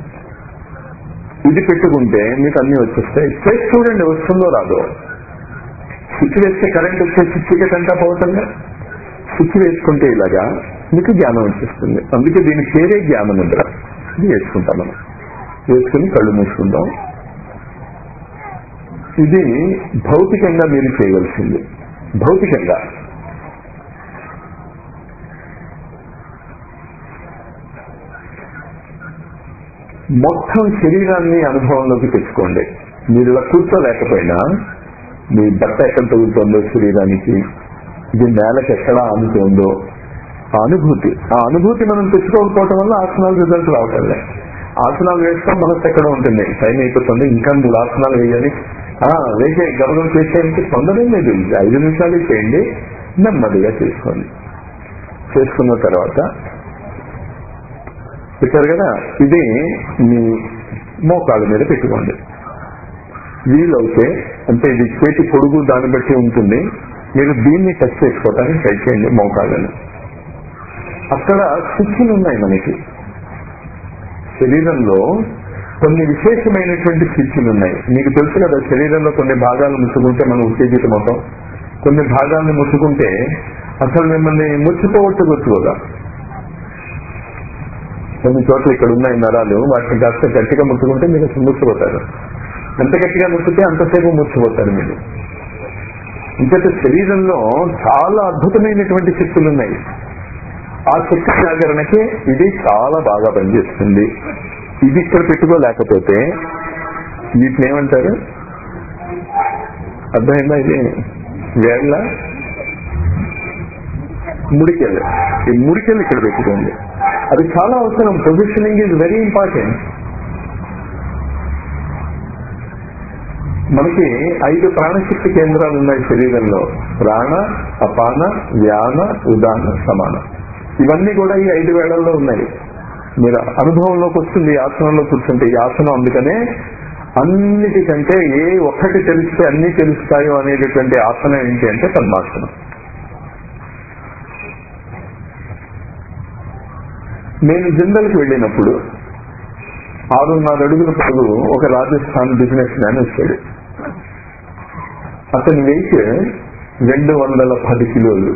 ఇది పెట్టుకుంటే మీకు అన్ని వచ్చేస్తాయి చేసి చూడండి వస్తుందో రాదో స్విచ్ వేస్తే కరెంట్ వచ్చేసి చీకటి అంతా పోతుందా స్విచ్ వేసుకుంటే ఇలాగా మీకు జ్ఞానం వచ్చేస్తుంది అందుకే దీని పేరే జ్ఞాన ముద్ర ఇది వేసుకుంటాం మనం వేసుకుని కళ్ళు మూసుకుంటాం ఇది భౌతికంగా మీరు చేయవలసింది భౌతికంగా మొత్తం శరీరాన్ని అనుభవంలోకి తెచ్చుకోండి మీరు ఇలా కూర్చోలేకపోయినా మీ బట్ట ఎక్కడ తగులుతుందో శరీరానికి ఇది నేలకు ఎక్కడ ఆనుతుందో ఆ అనుభూతి ఆ అనుభూతి మనం తెచ్చుకోకపోవటం వల్ల ఆసనాలు రిజల్ట్ రావటం లేదు ఆసనాలు వేస్తాం మనసు ఎక్కడ ఉంటుంది టైం అయిపోతుంది ఇంకా మూడు ఆసనాలు వేయాలి ఆ, వేసే గమనం చేసేందుకు తొందర లేదు ఇది ఐదు నిమిషాలు చేయండి నెమ్మదిగా చేసుకోండి చేసుకున్న తర్వాత పెట్టారు కదా ఇది మీ మోకాళ్ళ మీద పెట్టుకోండి వీలవుతే అంటే ఇది చేతి పొడుగు దాన్ని బట్టి ఉంటుంది మీరు దీన్ని టచ్ చేసుకోవడానికి ట్రై చేయండి మోకాళ్ళని అక్కడ స్విచ్లు ఉన్నాయి మనకి శరీరంలో కొన్ని విశేషమైనటువంటి స్విచ్లు ఉన్నాయి మీకు తెలుసు కదా శరీరంలో కొన్ని భాగాలు ముట్టుకుంటే మనం ఉత్తేజితం అవుతాం కొన్ని భాగాలను ముట్టుకుంటే అసలు మిమ్మల్ని ముచ్చిపోగొట్టవచ్చు కూడా కొన్ని చోట్ల ఇక్కడ ఉన్నాయి నరాలు వాటిని కాస్త గట్టిగా ముట్టుకుంటే మీరు అసలు ముచ్చిపోతారు ఎంత గట్టిగా ముట్టితే అంతసేపు ముచ్చిపోతారు మీరు ఇంకైతే శరీరంలో చాలా అద్భుతమైనటువంటి శక్తులు ఉన్నాయి ఆ శక్తి జాగరణకి ఇది చాలా బాగా పనిచేస్తుంది ఇది ఇక్కడ పెట్టుకోలేకపోతే వీటిని ఏమంటారు అర్థమైందా ఇది వేళ్ళ ముడికెళ్ళు ఈ ముడికెళ్ళు ఇక్కడ పెట్టుకోండి అది చాలా అవసరం పొజిషనింగ్ ఈజ్ వెరీ ఇంపార్టెంట్ మనకి ఐదు ప్రాణశక్తి కేంద్రాలు ఉన్నాయి శరీరంలో ప్రాణ అపాన వ్యాన ఉదాన సమాన ఇవన్నీ కూడా ఈ ఐదు వేళల్లో ఉన్నాయి మీరు అనుభవంలోకి వస్తుంది ఈ ఆసనంలో కూర్చుంటే ఈ ఆసనం అందుకనే అన్నిటికంటే ఏ ఒక్కటి తెలిస్తే అన్ని తెలుస్తాయో అనేటటువంటి ఆసనం ఏంటి అంటే పద్మాసనం నేను జిందల్కి వెళ్ళినప్పుడు ఆరున్నర అడుగుల పొడుగు ఒక రాజస్థాన్ బిజినెస్ మ్యాన్ వచ్చాడు అతని వెయిట్ రెండు వందల పది కిలోలు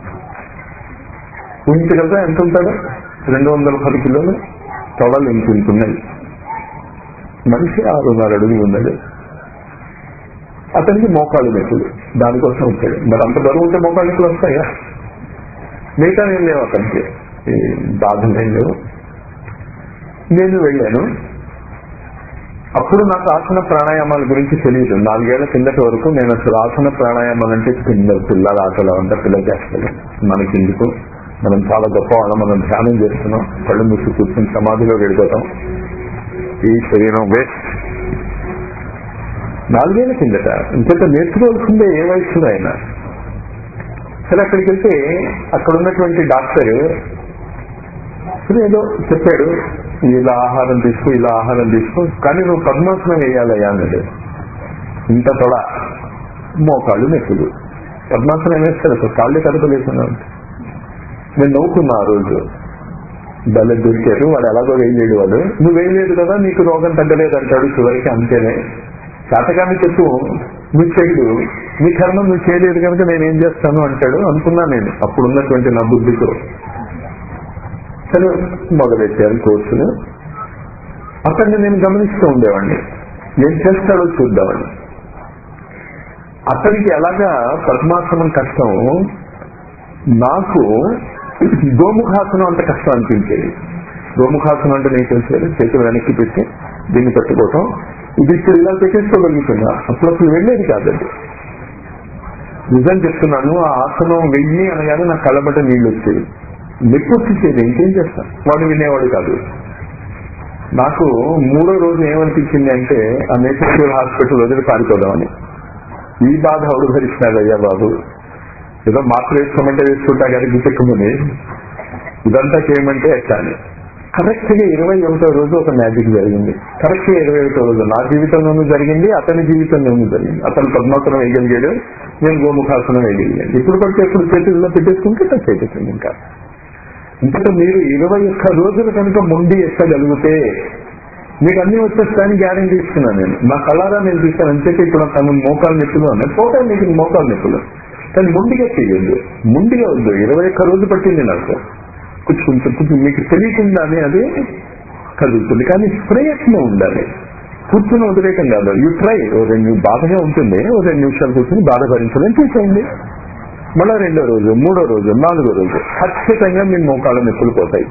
ఊహించగలరా ఎంత ఉంటాడు రెండు వందల పది కిలోలు తొడలు ఇంత ఉంటున్నాయి మనిషి ఆరున్నర అడుగులు ఉన్నాడు అతనికి మోకాళ్ళు నొప్పులు దానికోసం వచ్చాడు మరి అంత బరువు ఉంటే మోకాళ్ళు నొప్పులు వస్తాయా మిగతా ఏం లేవు అతనికి ఈ బాధలు ఏం లేవు నేను వెళ్ళాను అప్పుడు నాకు ఆసన ప్రాణాయామాల గురించి తెలియదు నాలుగేళ్ల కిందటి వరకు నేను అసలు ఆసన ప్రాణాయామాలు అంటే పిల్లల పిల్లల ఆటలు అంతా పిల్లలు చేస్తారు మనకి ఎందుకు మనం చాలా గొప్ప వాళ్ళం మనం ధ్యానం చేస్తున్నాం కళ్ళు మూసి కూర్చొని సమాధిలో వెళ్ళిపోతాం ఈ శరీరం వేస్ట్ నాలుగేళ్ల కిందట ఇంకొక నేర్చుకోవాల్సిందే ఏ వయసులో అయినా సరే అక్కడికి వెళ్తే అక్కడ ఉన్నటువంటి డాక్టర్ సరే ఏదో చెప్పాడు ఇలా ఆహారం తీసుకో ఇలా ఆహారం తీసుకో కానీ నువ్వు పద్మాసనం వేయాలయ్యా అన్నాడు ఇంత తొడ మోకాళ్ళు నొప్పులు పద్మాసనం వేస్తారు అసలు కాళ్ళు కదపలేకున్నాను నేను నవ్వుకున్నా ఆ రోజు బల్ల దొరికారు వాడు ఎలాగో వేయలేడు వాడు నువ్వు వేయలేదు కదా నీకు రోగం తగ్గలేదు అంటాడు చివరికి అంతేనే శాతకాన్ని చెప్పు నువ్వు చేయడు నీ కర్మ నువ్వు చేయలేదు కనుక నేనేం చేస్తాను అంటాడు అనుకున్నా నేను అప్పుడున్నటువంటి నా బుద్ధితో సరే మొదలెట్టారు కోర్సులు అతన్ని నేను గమనిస్తూ ఉండేవాడిని ఏం చేస్తాడో చూద్దామని అతనికి ఎలాగా పద్మాసనం కష్టం నాకు గోముఖాసనం అంత కష్టం అనిపించేది గోముఖాసనం అంటే నేను తెలిసేది చేతులు వెనక్కి పెట్టి దీన్ని పెట్టుకోవటం ఇది ఇప్పుడు ఇలా పెట్టేసుకోగలుగుతున్నా అప్పుడు అసలు వెళ్ళేది కాదండి నిజం చెప్తున్నాను ఆ ఆసనం వెయ్యి అనగానే నాకు కళ్ళబడ్డ నీళ్ళు వచ్చేది నొప్పి వచ్చేది ఇంకేం చేస్తాను వాడు వినేవాడు కాదు నాకు మూడో రోజు ఏమనిపించింది అంటే ఆ నేషనల్ హాస్పిటల్ వదిలి పారిపోదామని ఈ బాధ ఎవడు భరిస్తున్నాడయ్యా బాబు ఏదో మాత్రం వేసుకోమంటే వేసుకుంటా కానీ గుర్తెక్కుమని ఇదంతా చేయమంటే ఎట్లా అని కరెక్ట్ గా ఇరవై ఒకటో రోజు ఒక మ్యాజిక్ జరిగింది కరెక్ట్ గా ఇరవై ఒకటో రోజు నా జీవితంలోనూ జరిగింది అతని జీవితంలోనూ జరిగింది అతను పద్మాసనం వేయగలిగాడు నేను గోముఖాసనం వేయగలిగాను ఇప్పుడు పడితే ఎప్పుడు చేతుల్లో పెట్టేసుకుంటే టచ్ అయిపోతుంది ఇంకా ఇంతట మీరు ఇరవై ఒక్క రోజులు కనుక మొండి ఎక్కగలిగితే మీకు అన్ని వచ్చేస్తాయని గ్యారంటీ ఇస్తున్నాను నేను నా కళారా నేను చూస్తాను అంతేకాక ఇప్పుడు తను మోకాలు నొప్పులు అన్నాయి పోతాయి మీకు మోకాలు నొప్పులు కానీ మొండిగా చేయొద్దు మొండిగా వద్దు ఇరవై ఒక్క రోజు పట్టింది నాకు కొంచెం కొంచెం కొంచెం మీకు తెలియకుండానే అది కదులుతుంది కానీ ప్రయత్నం ఉండాలి కూర్చుని వదిలేయటం కాదు యూ ట్రై ఓ రెండు బాధగా ఉంటుంది ఓ రెండు నిమిషాలు కూర్చుని బాధ భరించడం చేసేయండి మళ్ళా రెండో రోజు మూడో రోజు నాలుగో రోజు ఖచ్చితంగా మీ మోకాళ్ళ నొప్పులు పోతాయి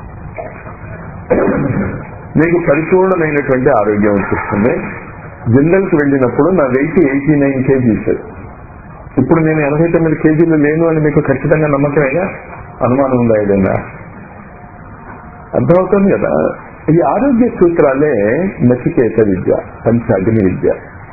మీకు పరిపూర్ణమైనటువంటి ఆరోగ్యం వచ్చేస్తుంది జిందల్కి వెళ్ళినప్పుడు నా వెయిట్ ఎయిటీ నైన్ కేజీస్ ఇప్పుడు నేను ఎనభై తొమ్మిది కేజీలు లేను అని మీకు ఖచ్చితంగా నమ్మకమేగా అనుమానం ఉందా ఏదైనా అర్థమవుతుంది కదా ఈ ఆరోగ్య సూత్రాలే నచికేత విద్య పంచాగ్ని విద్య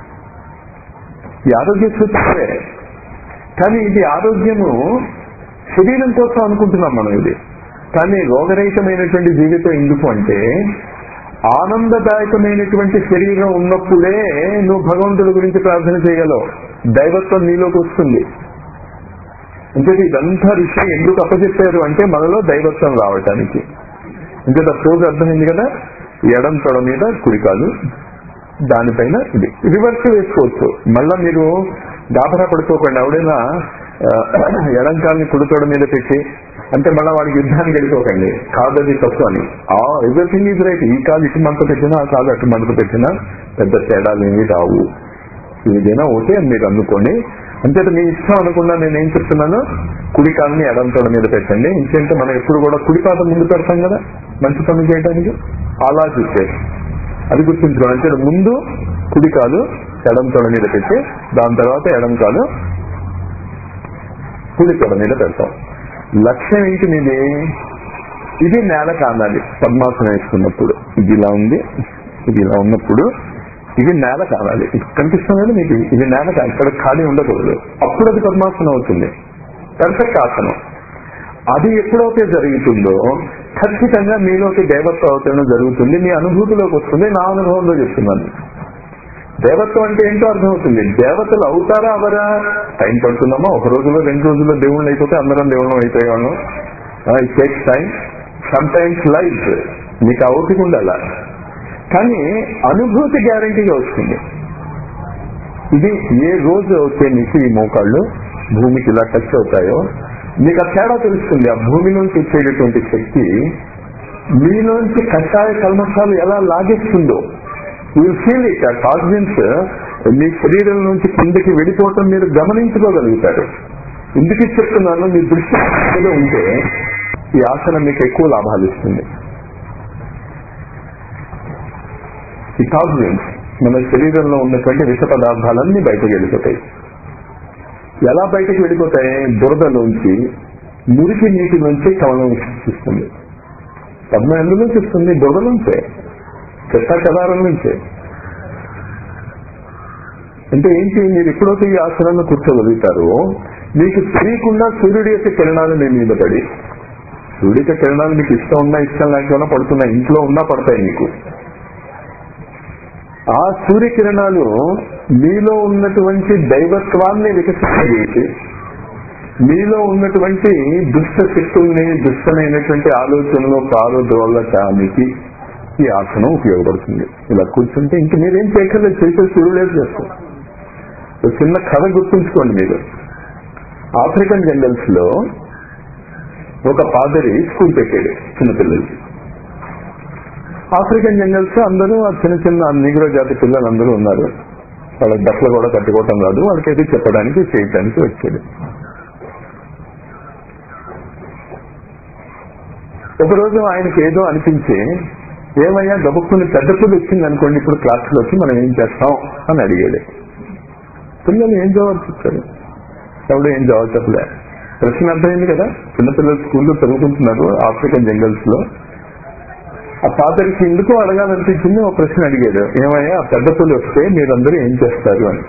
ఈ ఆరోగ్య సూత్రాలే కానీ ఇది ఆరోగ్యము శరీరం కోసం అనుకుంటున్నాం మనం ఇది కానీ రోగరహితమైనటువంటి జీవితం ఎందుకు అంటే ఆనందదాయకమైనటువంటి శరీరం ఉన్నప్పుడే నువ్వు భగవంతుడి గురించి ప్రార్థన చేయగలవు దైవత్వం నీలోకి వస్తుంది అంటే ఇదంతా విషయం ఎందుకు అప్పచెప్పారు అంటే మనలో దైవత్వం రావటానికి అంటే రోజు అర్థమైంది కదా ఎడం తొడ మీద కుడికాలు దానిపైన ఇది రివర్స్ వేసుకోవచ్చు మళ్ళా మీరు గాబరా పడుకోకండి ఎవడైనా ఎడం కాల్ని కుడితోడ మీద పెట్టి అంటే మళ్ళీ వాడికి యుద్ధానికి వెళ్ళిపోకండి కాదు అది తప్పు అని ఆ ఎవ్రీథింగ్ ఈజ్ రైట్ ఈ కాలు ఇటు మంట పెట్టినా ఆ కాలు అటు మంట పెట్టినా పెద్ద తేడాలు ఏమి రావు ఏదైనా ఓకే అని మీరు అనుకోండి అంతేత మీ ఇష్టం అనుకున్నా నేను ఏం చెప్తున్నాను కుడి కాలుని ఎడం తోడ మీద పెట్టండి ఇంకేంటే మనం ఎప్పుడు కూడా కుడి పాదం ముందు పెడతాం కదా మంచి పనులు చేయడానికి అలా చూసేది అది గుర్తుంచుకోండి అంటే ముందు కుడి కాలు ఎడం తొడ మీద పెట్టి దాని తర్వాత ఎడం కాలు కుడి తొడ మీద పెడతాం లక్ష్యం ఏంటి మీది ఇది నేల కానాలి పద్మాసనం వేసుకున్నప్పుడు ఇది ఇలా ఉంది ఇది ఇలా ఉన్నప్పుడు ఇది నేల కావాలి కనిపిస్తుంది మీకు ఇది నేల కాదు ఇక్కడ ఖాళీ ఉండకూడదు అప్పుడు అది పద్మాసనం అవుతుంది పర్ఫెక్ట్ ఆసనం అది ఎప్పుడైతే జరుగుతుందో ఖచ్చితంగా మీలోకి దేవత్వ అవతరణ జరుగుతుంది మీ అనుభూతిలోకి వస్తుంది నా అనుభవంలో చెప్తున్నాను దేవత్వం అంటే ఏంటో అర్థమవుతుంది దేవతలు అవుతారా అవరా టైం పడుతుందమ్మా ఒక రోజులో రెండు రోజుల్లో దేవుళ్ళు అయిపోతే అందరం దేవుళ్ళం అయిపోయేవాళ్ళం it takes time some times life మీకు ఓపిక ఉండాల కానీ అనుభూతి గ్యారంటీగా వస్తుంది ఇది ఏ రోజు అయితే మీకు ఈ మోకాళ్ళు భూమికి ఇలా టచ్ అవుతాయో మీకు ఆ తేడా తెలుస్తుంది ఆ భూమి నుంచి వచ్చేటటువంటి శక్తి మీలోంచి కషాయ కల్మషాలు ఎలా లాగేస్తుందో విల్ ఫీల్ ఇట్ ఆ కాన్ఫిడెన్స్ మీ శరీరం నుంచి కిందకి వెళ్ళిపోవటం మీరు గమనించుకోగలుగుతారు ఎందుకు చెప్తున్నాను మీ దృష్టి మీద ఉంటే ఈ ఆసనం మీకు ఎక్కువ లాభాలు ఇస్తుంది ఈ కాన్ఫిడెన్స్ మన శరీరంలో ఉన్నటువంటి విష పదార్థాలన్నీ బయటకు వెళ్ళిపోతాయి ఎలా బయటకు వెళ్ళిపోతాయి బురదలోంచి మురికి నీటి నుంచి కవలం సృష్టిస్తుంది పద్మ ఎందులోంచి వస్తుంది బురద నుంచే చెత్త కదారం నుంచే అంటే ఏంటి మీరు ఎప్పుడైతే ఈ ఆసనాన్ని కూర్చోగలుగుతారో మీకు తెలియకుండా సూర్యుడి యొక్క కిరణాలు మీ మీద పడి సూర్యుడి యొక్క కిరణాలు మీకు ఇష్టం ఉన్నా ఇష్టం లేకపోయినా పడుతున్నాయి ఇంట్లో ఉన్నా పడతాయి మీకు ఆ సూర్యకిరణాలు మీలో ఉన్నటువంటి దైవత్వాన్ని వికసింపజేసి మీలో ఉన్నటువంటి దుష్ట శక్తుల్ని దుష్టమైనటువంటి ఆలోచనలు పారుదోలటానికి ఈ ఆసనం ఉపయోగపడుతుంది ఇలా కూర్చుంటే ఇంక మీరేం చేయక్కర్లేదు చేసే సూర్యులేదు చేస్తారు ఒక చిన్న కథ గుర్తుంచుకోండి మీరు ఆఫ్రికన్ జంగల్స్ లో ఒక పాదరి స్కూల్ పెట్టాడు చిన్నపిల్లలకి ఆఫ్రికన్ జంగల్స్ అందరూ ఆ చిన్న చిన్న నీగ్రో జాతి పిల్లలు అందరూ ఉన్నారు వాళ్ళకి బట్టలు కూడా కట్టుకోవటం రాదు వాళ్ళకైతే చెప్పడానికి చేయటానికి వచ్చాడు ఒకరోజు ఆయనకి ఏదో అనిపించి ఏమయ్యా గబుక్కుని పెద్ద పుల్లు వచ్చింది అనుకోండి ఇప్పుడు క్లాసులో వచ్చి మనం ఏం చేస్తాం అని అడిగాడు పిల్లలు ఏం జవాబు చెప్తారు ఎవడు ఏం జవాబు చెప్పలే ప్రశ్న అర్థమైంది కదా చిన్నపిల్లలు స్కూల్లో చదువుకుంటున్నారు ఆఫ్రికన్ జంగల్స్ లో ఆ ఫాదర్కి ఎందుకు అడగాలనిపించింది ఒక ప్రశ్న అడిగాడు ఏమయ్యా పెద్ద పులి వస్తే మీరందరూ ఏం చేస్తారు అని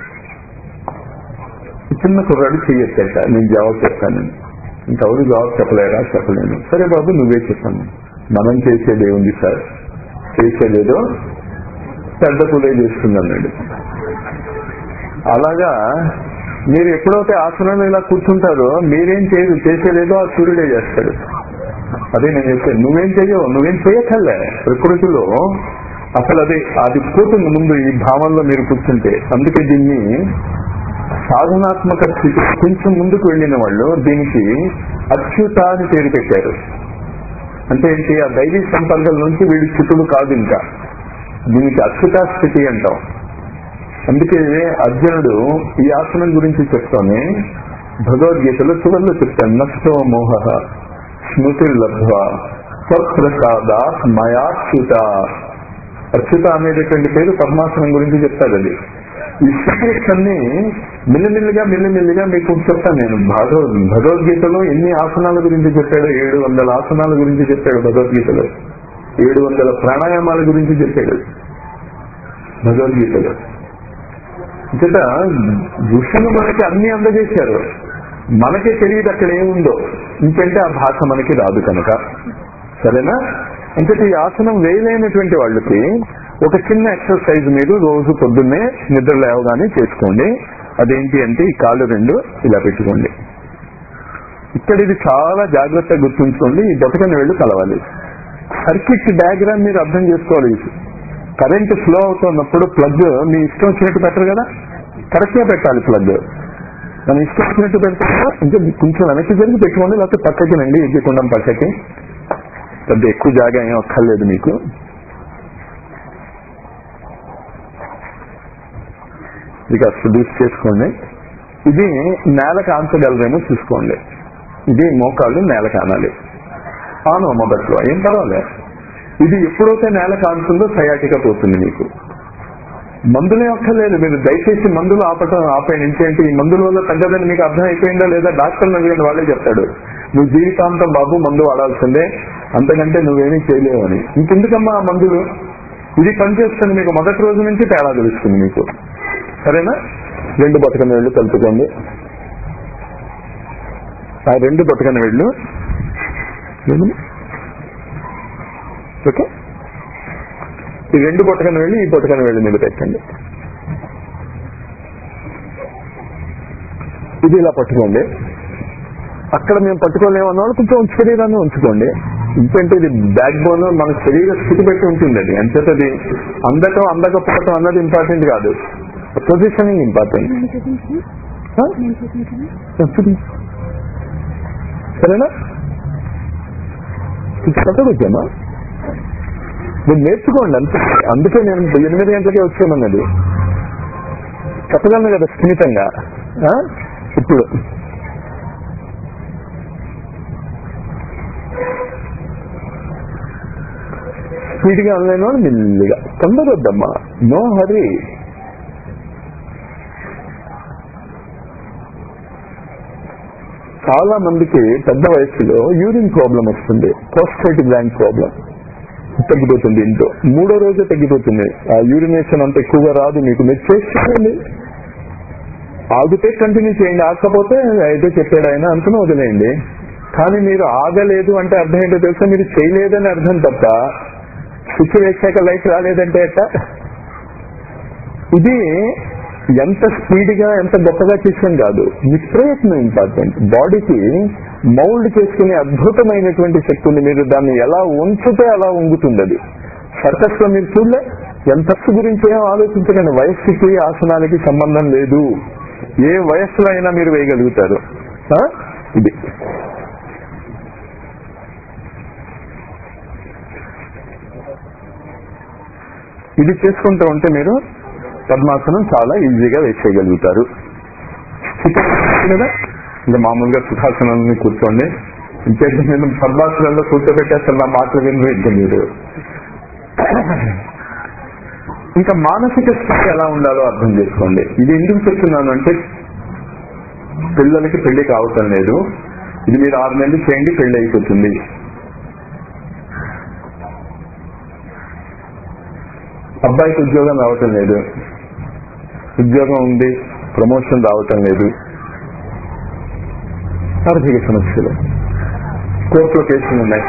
చిన్న కుర్రాడు చెయ్యొచ్చట నేను జవాబు చెప్తానని ఇంకెవరు జవాబు చెప్పలేరా చెప్పలేను సరే బాబు నువ్వే చెప్పాను మనం చేసేది ఏముంది సార్ చేసేదేదో పెద్ద పులే చేస్తుంది అన్నాడు అలాగా మీరు ఎప్పుడైతే ఆసనంలో ఇలా కూర్చుంటారో మీరేం చేయదు చేసేదేదో ఆ సూర్యుడే చేస్తాడు అదే నేను చెప్పాను నువ్వేం చేయవు నువ్వేం చేయక్కర్లే ప్రకృతిలో అసలు అదే అది పోతుంది ముందు ఈ భావంలో మీరు కూర్చుంటే అందుకే దీన్ని సాధనాత్మక స్థితి కొంచెం ముందుకు వెళ్ళిన వాళ్ళు దీనికి అచ్యుత అని పేరు పెట్టారు అంటే ఏంటి ఆ దైవీ సంపర్కం నుంచి వీడి స్థితులు కాదు ఇంకా దీనికి అచ్యుత స్థితి అంటాం అందుకే అర్జునుడు ఈ ఆసనం గురించి చెప్తానే భగవద్గీతలో చివరిలో చెప్తాను నష్టో మోహ స్మృతి లబ్ధ స్వప్రసాదా మయాచ్యుత అచ్యుత అనేటటువంటి పేరు పద్మాసనం గురించి చెప్తాడు అది ఈ శ్రీకృష్ణుని మిల్లిమిల్లిగా మిల్లిమిల్లిగా మీకు చెప్తాను నేను భగవద్ భగవద్గీతలో ఎన్ని ఆసనాల గురించి చెప్పాడు ఏడు వందల ఆసనాల గురించి చెప్పాడు భగవద్గీతలో ఏడు వందల ప్రాణాయామాల గురించి చెప్పాడు భగవద్గీతలో ఇంకట ఋషులు మనకి అన్ని అందజేశారు మనకే తెలియదు అక్కడ ఏముందో ఇంకంటే ఆ భాష మనకి రాదు కనుక సరేనా ఇంకటి ఈ ఆసనం వేయలేనటువంటి వాళ్ళకి ఒక చిన్న ఎక్సర్సైజ్ మీరు రోజు పొద్దున్నే నిద్ర లేవగానే చేసుకోండి అదేంటి అంటే ఈ కాళ్ళు రెండు ఇలా పెట్టుకోండి ఇక్కడ ఇది చాలా జాగ్రత్తగా గుర్తుంచుకోండి ఈ బొటకని వెళ్ళు కలవాలి సర్క్యూట్ డయాగ్రామ్ మీరు అర్థం చేసుకోవాలి కరెంట్ ఫ్లో అవుతున్నప్పుడు ప్లగ్ మీ ఇష్టం వచ్చినట్టు పెట్టరు కదా కరెక్ట్ గా పెట్టాలి ప్లగ్ మన ఇష్టం వచ్చినట్టు పెడతారా ఇంకా కొంచెం వెనక్కి జరిగి పెట్టుకోండి లేకపోతే పక్కకి రండి ఎగ్గికుండా పక్కకి పెద్ద ఎక్కువ జాగా ఏం అక్కర్లేదు మీకు ఇది కాస్త దూసి చేసుకోండి ఇది నేల కాంచగలరేమో చూసుకోండి ఇది మోకాళ్ళు నేల కానాలి ఆను మొదట్లో ఏం పర్వాలేదు ఇది ఎప్పుడైతే నేల కాంతుందో సయాటిక పోతుంది మీకు మందులే ఒక్కలేదు మీరు దయచేసి మందులు ఆపటం ఆపేయండి ఏంటంటే ఈ మందుల వల్ల తగ్గదని మీకు అర్థం అయిపోయిందా లేదా డాక్టర్ అడిగిన వాళ్ళే చెప్తాడు నువ్వు జీవితాంతం బాబు మందు వాడాల్సిందే అంతకంటే నువ్వేమీ చేయలేవు అని ఇంకెందుకమ్మా ఆ మందులు ఇది పనిచేస్తుంది మీకు మొదటి రోజు నుంచి తేడా తెలుస్తుంది మీకు సరేనా రెండు బతుకని వెళ్ళు కలుపుకోండి ఆ రెండు బతుకని వెళ్ళు ఏమని? ఓకే ఈ రెండు బొట్టకని వెళ్ళి ఈ బొట్టకని వెళ్ళి మీద పెట్టండి ఇది ఇలా పట్టుకోండి అక్కడ మేము పట్టుకోలేమన్న వాళ్ళు కొంచెం శరీరాన్ని ఉంచుకోండి ఎందుకంటే ఇది బ్యాక్ బోన్ మన శరీర స్థితి పెట్టి ఉంటుంది అది అంచేత అది అందకం అందకపోవటం అన్నది ఇంపార్టెంట్ కాదు పొజిషనింగ్ ఇంపార్టెంట్ సరేనా పట్టకొచ్చామా మీరు నేర్చుకోండి అంతే అందుకే నేను ఎనిమిది గంటలకే వచ్చామన్నది చెప్పగలను కదా సున్నితంగా ఆ? ఇప్పుడు స్పీడ్గా అనలేను అని మెల్లిగా తొందర వద్దమ్మా నో హరీ చాలా మందికి పెద్ద వయసులో యూరిన్ ప్రాబ్లం వస్తుంది పోస్టేట్ గ్లాండ్ ప్రాబ్లం తగ్గిపోతుంది ఇంట్లో మూడో రోజే తగ్గిపోతుంది ఆ యూరినేషన్ అంత ఎక్కువగా రాదు మీకు మీరు చేసి చూడండి ఆగితే కంటిన్యూ చేయండి ఆగకపోతే అయితే చెప్పాడు ఆయన అనుకుని వదిలేయండి కానీ మీరు ఆగలేదు అంటే అర్థం ఏంటో తెలుసా మీరు చేయలేదని అర్థం తప్ప స్విచ్ వేసాక లైట్ రాలేదంటే ఎట్ట ఇది ఎంత స్పీడ్ గా ఎంత గొప్పగా చేసాం కాదు మీ ప్రయత్నం ఇంపార్టెంట్ బాడీకి మౌల్డ్ చేసుకునే అద్భుతమైనటువంటి శక్తి ఉంది మీరు దాన్ని ఎలా ఉంచితే అలా ఉంగుతుంది అది సర్కస్ లో మీరు చూడలే ఎంత గురించి ఏం ఆలోచించకండి వయస్సుకి ఆసనాలకి సంబంధం లేదు ఏ వయస్సులో అయినా మీరు వేయగలుగుతారు ఆ? ఇది ఇది చేసుకుంటూ ఉంటే మీరు పద్మాసనం చాలా ఈజీగా వేసేయగలుగుతారు స్థితి ఉంది కదా ఇంకా మామూలుగా సుఖాసనాలని కూర్చోండి ఇంకేంటి నేను పద్మాసనంలో కూర్చోబెట్టి అసలు నా మాటలు వినరు ఇంకా మీరు ఇంకా మానసిక స్థితి ఎలా ఉండాలో అర్థం చేసుకోండి ఇది ఎందుకు చెప్తున్నాను అంటే పిల్లలకి పెళ్లి కావటం లేదు ఇది మీరు ఆరు నెలలు చేయండి పెళ్లి అయిపోతుంది అబ్బాయికి ఉద్యోగం రావటం లేదు ఉద్యోగం ఉంది ప్రమోషన్ రావటం లేదు ఆర్థిక సమస్యలు కోర్టులో కేసులు ఉన్నాయి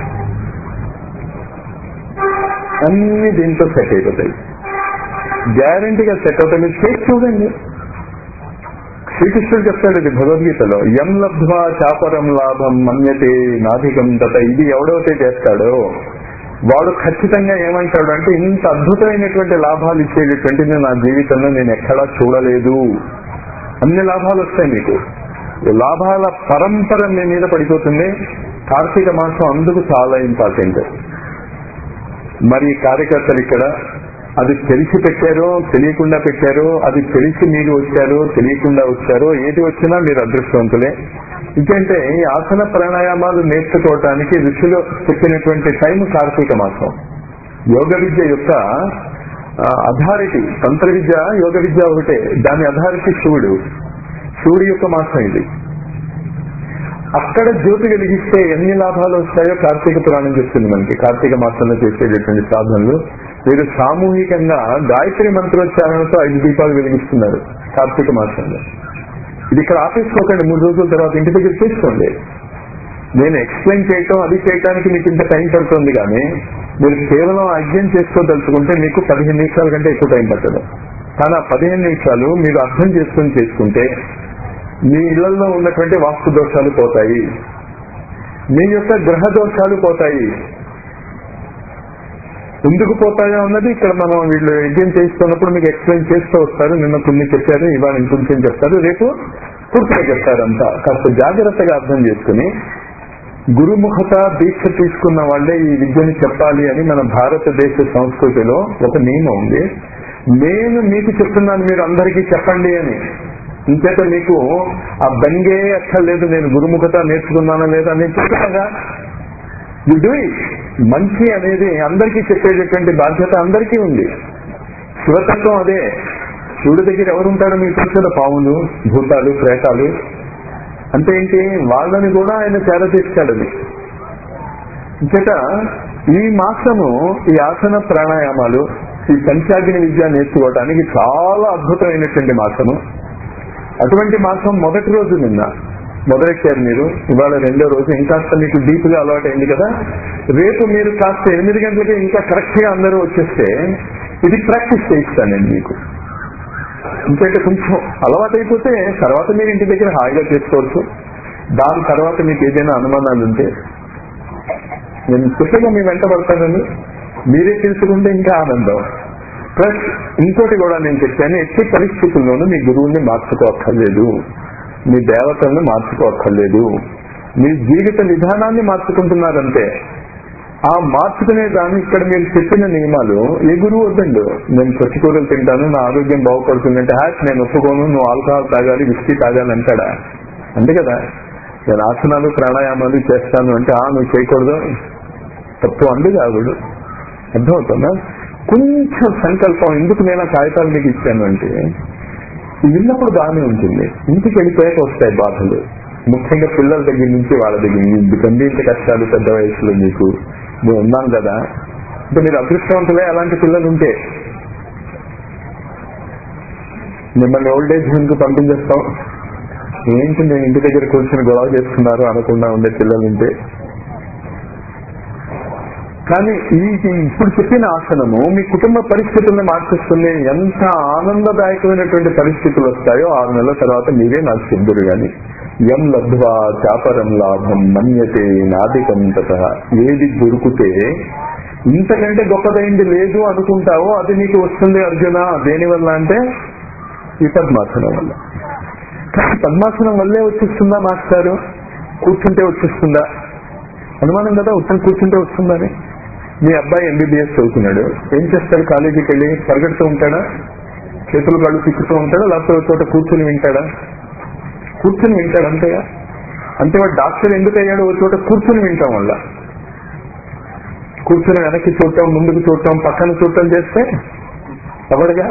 అన్ని దీంతో సెట్ అయిపోతాయి గ్యారంటీగా సెట్ అవుతాయి మీరు చేసి చూడండి శ్రీకృష్ణుడు చెప్తాడు ఇది భగవద్గీతలో ఎం లబ్ధ్వా చాపరం లాభం మన్యతే నాధికం తత ఇది ఎవడైతే చేస్తాడో వాడు ఖచ్చితంగా ఏమంటాడు అంటే ఇంత అద్భుతమైనటువంటి లాభాలు ఇచ్చేటటువంటిది నా జీవితంలో నేను ఎక్కడా చూడలేదు అన్ని లాభాలు వస్తాయి మీకు ఈ లాభాల పరంపర మీ మీద పడిపోతుంది కార్తీక మాసం అందుకు చాలా ఇంపార్టెంట్ మరి కార్యకర్తలు ఇక్కడ అది తెలిసి పెట్టారో తెలియకుండా పెట్టారో అది తెలిసి మీరు వచ్చారో తెలియకుండా వచ్చారో ఏది వచ్చినా మీరు అదృష్టవంతులే ఇంకంటే ఈ ఆసన ప్రాణాయామాలు నేర్చుకోవటానికి ఋషులు చెప్పినటువంటి టైం కార్తీక మాసం యోగ విద్య యొక్క అథారిటీ తంత్ర విద్య యోగ విద్య ఒకటే దాని అథారిటీ శివుడు శివుడి యొక్క మాసం ఇది అక్కడ జ్యోతి వెలిగిస్తే ఎన్ని లాభాలు వస్తాయో కార్తీక పురాణం చెప్తుంది మనకి కార్తీక మాసంలో చేసేటటువంటి సాధనలు మీరు సామూహికంగా గాయత్రి మంత్రోచ్చారణతో ఐదు దీపాలు వెలిగిస్తున్నారు కార్తీక మాసంలో ఇది ఇక్కడ ఆపేసుకోకండి మూడు రోజుల తర్వాత ఇంటి దగ్గర చేసుకోండి నేను ఎక్స్ప్లెయిన్ చేయటం అది చేయటానికి మీకు ఇంత టైం పడుతుంది కానీ మీరు కేవలం అర్థం చేసుకోదలుచుకుంటే మీకు పదిహేను నిమిషాల కంటే ఎక్కువ టైం పట్టదు కానీ ఆ పదిహేను నిమిషాలు మీరు అర్థం చేసుకుని చేసుకుంటే మీ ఇళ్లలో ఉన్నటువంటి వాస్తు దోషాలు పోతాయి మీ యొక్క గ్రహ దోషాలు పోతాయి ఎందుకు పోతాయో అన్నది ఇక్కడ మనం వీళ్ళు యజ్ఞం చేస్తున్నప్పుడు మీకు ఎక్స్ప్లెయిన్ చేస్తూ వస్తారు నిన్న కొన్ని చెప్పారు ఇవాళ ఇంకొంచెం చెప్తారు రేపు పూర్తిగా చెప్తారంతా కాస్త జాగ్రత్తగా అర్థం చేసుకుని గురుముఖత దీక్ష తీసుకున్న వాళ్ళే ఈ విద్యని చెప్పాలి అని మన భారతదేశ సంస్కృతిలో ఒక నియమం ఉంది నేను మీకు చెప్తున్నాను మీరు అందరికీ చెప్పండి అని ఇంకేత మీకు ఆ బంగే అక్కర్లేదు నేను గురుముఖత నేర్చుకున్నానా లేదా నేను చెప్తాగా యు డూ ఇట్ మంచి అనేది అందరికీ చెప్పేటటువంటి బాధ్యత అందరికీ ఉంది శివతత్వం అదే శివుడి దగ్గర ఎవరుంటారో మీకు తెలుసు పావులు భూతాలు ప్రేతాలు అంటే ఏంటి వాళ్ళని కూడా ఆయన చేరతీస్తాడని ఇంకట ఈ మాసము ఈ ఆసన ప్రాణాయామాలు ఈ పంచాగ్ని విద్య నేర్చుకోవడానికి చాలా అద్భుతమైనటువంటి మాసము అటువంటి మాసం మొదటి రోజు నిన్న మొదలెట్టారు మీరు ఇవాళ రెండో రోజు ఇంకాస్త మీకు డీప్ గా అలవాటు అయింది కదా రేపు మీరు కాస్త ఎనిమిది గంటలకి ఇంకా కరెక్ట్ గా అందరూ వచ్చేస్తే ఇది ప్రాక్టీస్ చేయిస్తాను నేను మీకు ఇంకంటే కొంచెం అలవాటు అయిపోతే తర్వాత మీరు ఇంటి దగ్గర హాయిగా చేసుకోవచ్చు దాని తర్వాత మీకు ఏదైనా అనుమానాలు ఉంటే నేను చెప్పగా మీ వెంట పడతానని మీరే తెలుసుకుంటే ఇంకా ఆనందం ప్లస్ ఇంకోటి కూడా నేను చెప్పాను ఎట్టి పరిస్థితుల్లోనూ మీ గురువుని మార్చుకోక్కర్లేదు మీ దేవతలను మార్చుకోక్కర్లేదు మీ జీవిత విధానాన్ని మార్చుకుంటున్నారంటే ఆ మార్చుకునే దాన్ని ఇక్కడ మీరు చెప్పిన నియమాలు ఏ గురువు వద్దండు నేను పచ్చికూరలు తింటాను నా ఆరోగ్యం బాగుపడుతుందంటే హ్యాట్ నేను ఒప్పుకోను నువ్వు ఆల్కహాల్ తాగాలి విస్కీ తాగాలి అంటాడా అంతే కదా నేను ఆసనాలు ప్రాణాయామాలు చేస్తాను అంటే ఆ నువ్వు చేయకూడదు తప్పు అందు కాదు అర్థమవుతుందా కొంచెం సంకల్పం ఎందుకు నేను ఆ కాగితాలు మీకు ఇచ్చాను అంటే విన్నప్పుడు బాగానే ఉంటుంది ఇంటికి వెళ్ళిపోయాక వస్తాయి బాధలు ముఖ్యంగా పిల్లల దగ్గర నుంచి వాళ్ళ దగ్గర నుంచి ఎందుకండి ఇంత కష్టాలు పెద్ద వయసులో మీకు నేను ఉన్నాను కదా అంటే మీరు అదృష్టవంతులే అలాంటి పిల్లలు ఉంటే మిమ్మల్ని ఓల్డ్ ఏజ్ హోమ్ కు పంపించేస్తాం ఏంటి నేను ఇంటి దగ్గర కూర్చొని గొడవ చేస్తున్నారు అనకుండా ఉండే పిల్లలు ఉంటే కానీ ఈ ఈ ఇప్పుడు చెప్పిన ఆసనము మీ కుటుంబ పరిస్థితుల్ని మార్చేస్తుంది ఎంత ఆనందదాయకమైనటువంటి పరిస్థితులు వస్తాయో ఆరు నెలల తర్వాత మీరే నాకు చెందురు గాని ఎం లబ్ధ్వా చాపరం లాభం మన్యతే నాదికం తత ఏది దొరికితే ఇంతకంటే గొప్పదైంది లేదు అనుకుంటావో అది నీకు వస్తుంది అర్జున దేని వల్ల అంటే ఈ పద్మాసనం వల్ల కానీ పద్మాసనం వల్లే వచ్చేస్తుందా మాస్టారు కూర్చుంటే వచ్చేస్తుందా అనుమానం కదా ఉత్తరం కూర్చుంటే వస్తుందని మీ అబ్బాయి ఎంబీబీఎస్ చదువుతున్నాడు ఏం చేస్తాడు కాలేజీకి వెళ్ళి పరిగెడుతూ ఉంటాడా చేతులు కాళ్ళు తిక్కుతూ ఉంటాడా లేకపోతే ఒక చోట కూర్చుని వింటాడా కూర్చుని వింటాడు అంతేగా అంటే వాడు డాక్టర్ ఎందుకు అయ్యాడు ఒక చోట కూర్చుని వింటాం వల్ల కూర్చుని వెనక్కి చూడటం ముందుకు చూడటం పక్కన చూడటం చేస్తే ఎవడుగా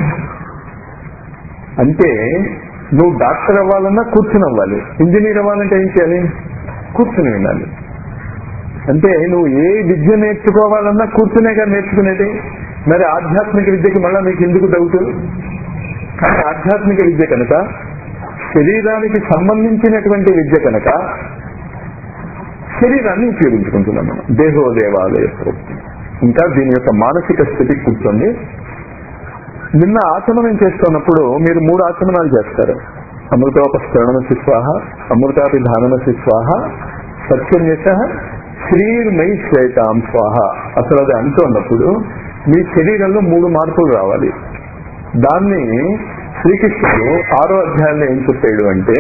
అంటే నువ్వు డాక్టర్ అవ్వాలన్నా కూర్చుని అవ్వాలి ఇంజనీర్ అవ్వాలంటే ఏం చేయాలి కూర్చుని వినాలి అంటే నువ్వు ఏ విద్య నేర్చుకోవాలన్నా కూర్చునేగా నేర్చుకునేది మరి ఆధ్యాత్మిక విద్యకి మళ్ళా నీకు ఎందుకు డౌట్ కానీ ఆధ్యాత్మిక విద్య కనుక శరీరానికి సంబంధించినటువంటి విద్య కనుక శరీరాన్ని ఉపయోగించుకుంటున్నాం మనం దేహో దేవాలయ ఇంకా దీని యొక్క మానసిక స్థితి కూర్చొని నిన్న ఆచమనం చేస్తున్నప్పుడు మీరు మూడు ఆచమనాలు చేస్తారు అమృతోపస్కరణమసి స్వాహ అమృతాభిధానమసి స్వాహ సత్యన్యత శ్రీర్మై శ్వేతాం స్వాహ అసలు అది అంటున్నప్పుడు మీ శరీరంలో మూడు మార్పులు రావాలి దాన్ని శ్రీకృష్ణుడు ఆరో అధ్యాయంలో ఏం చెప్పాడు అంటే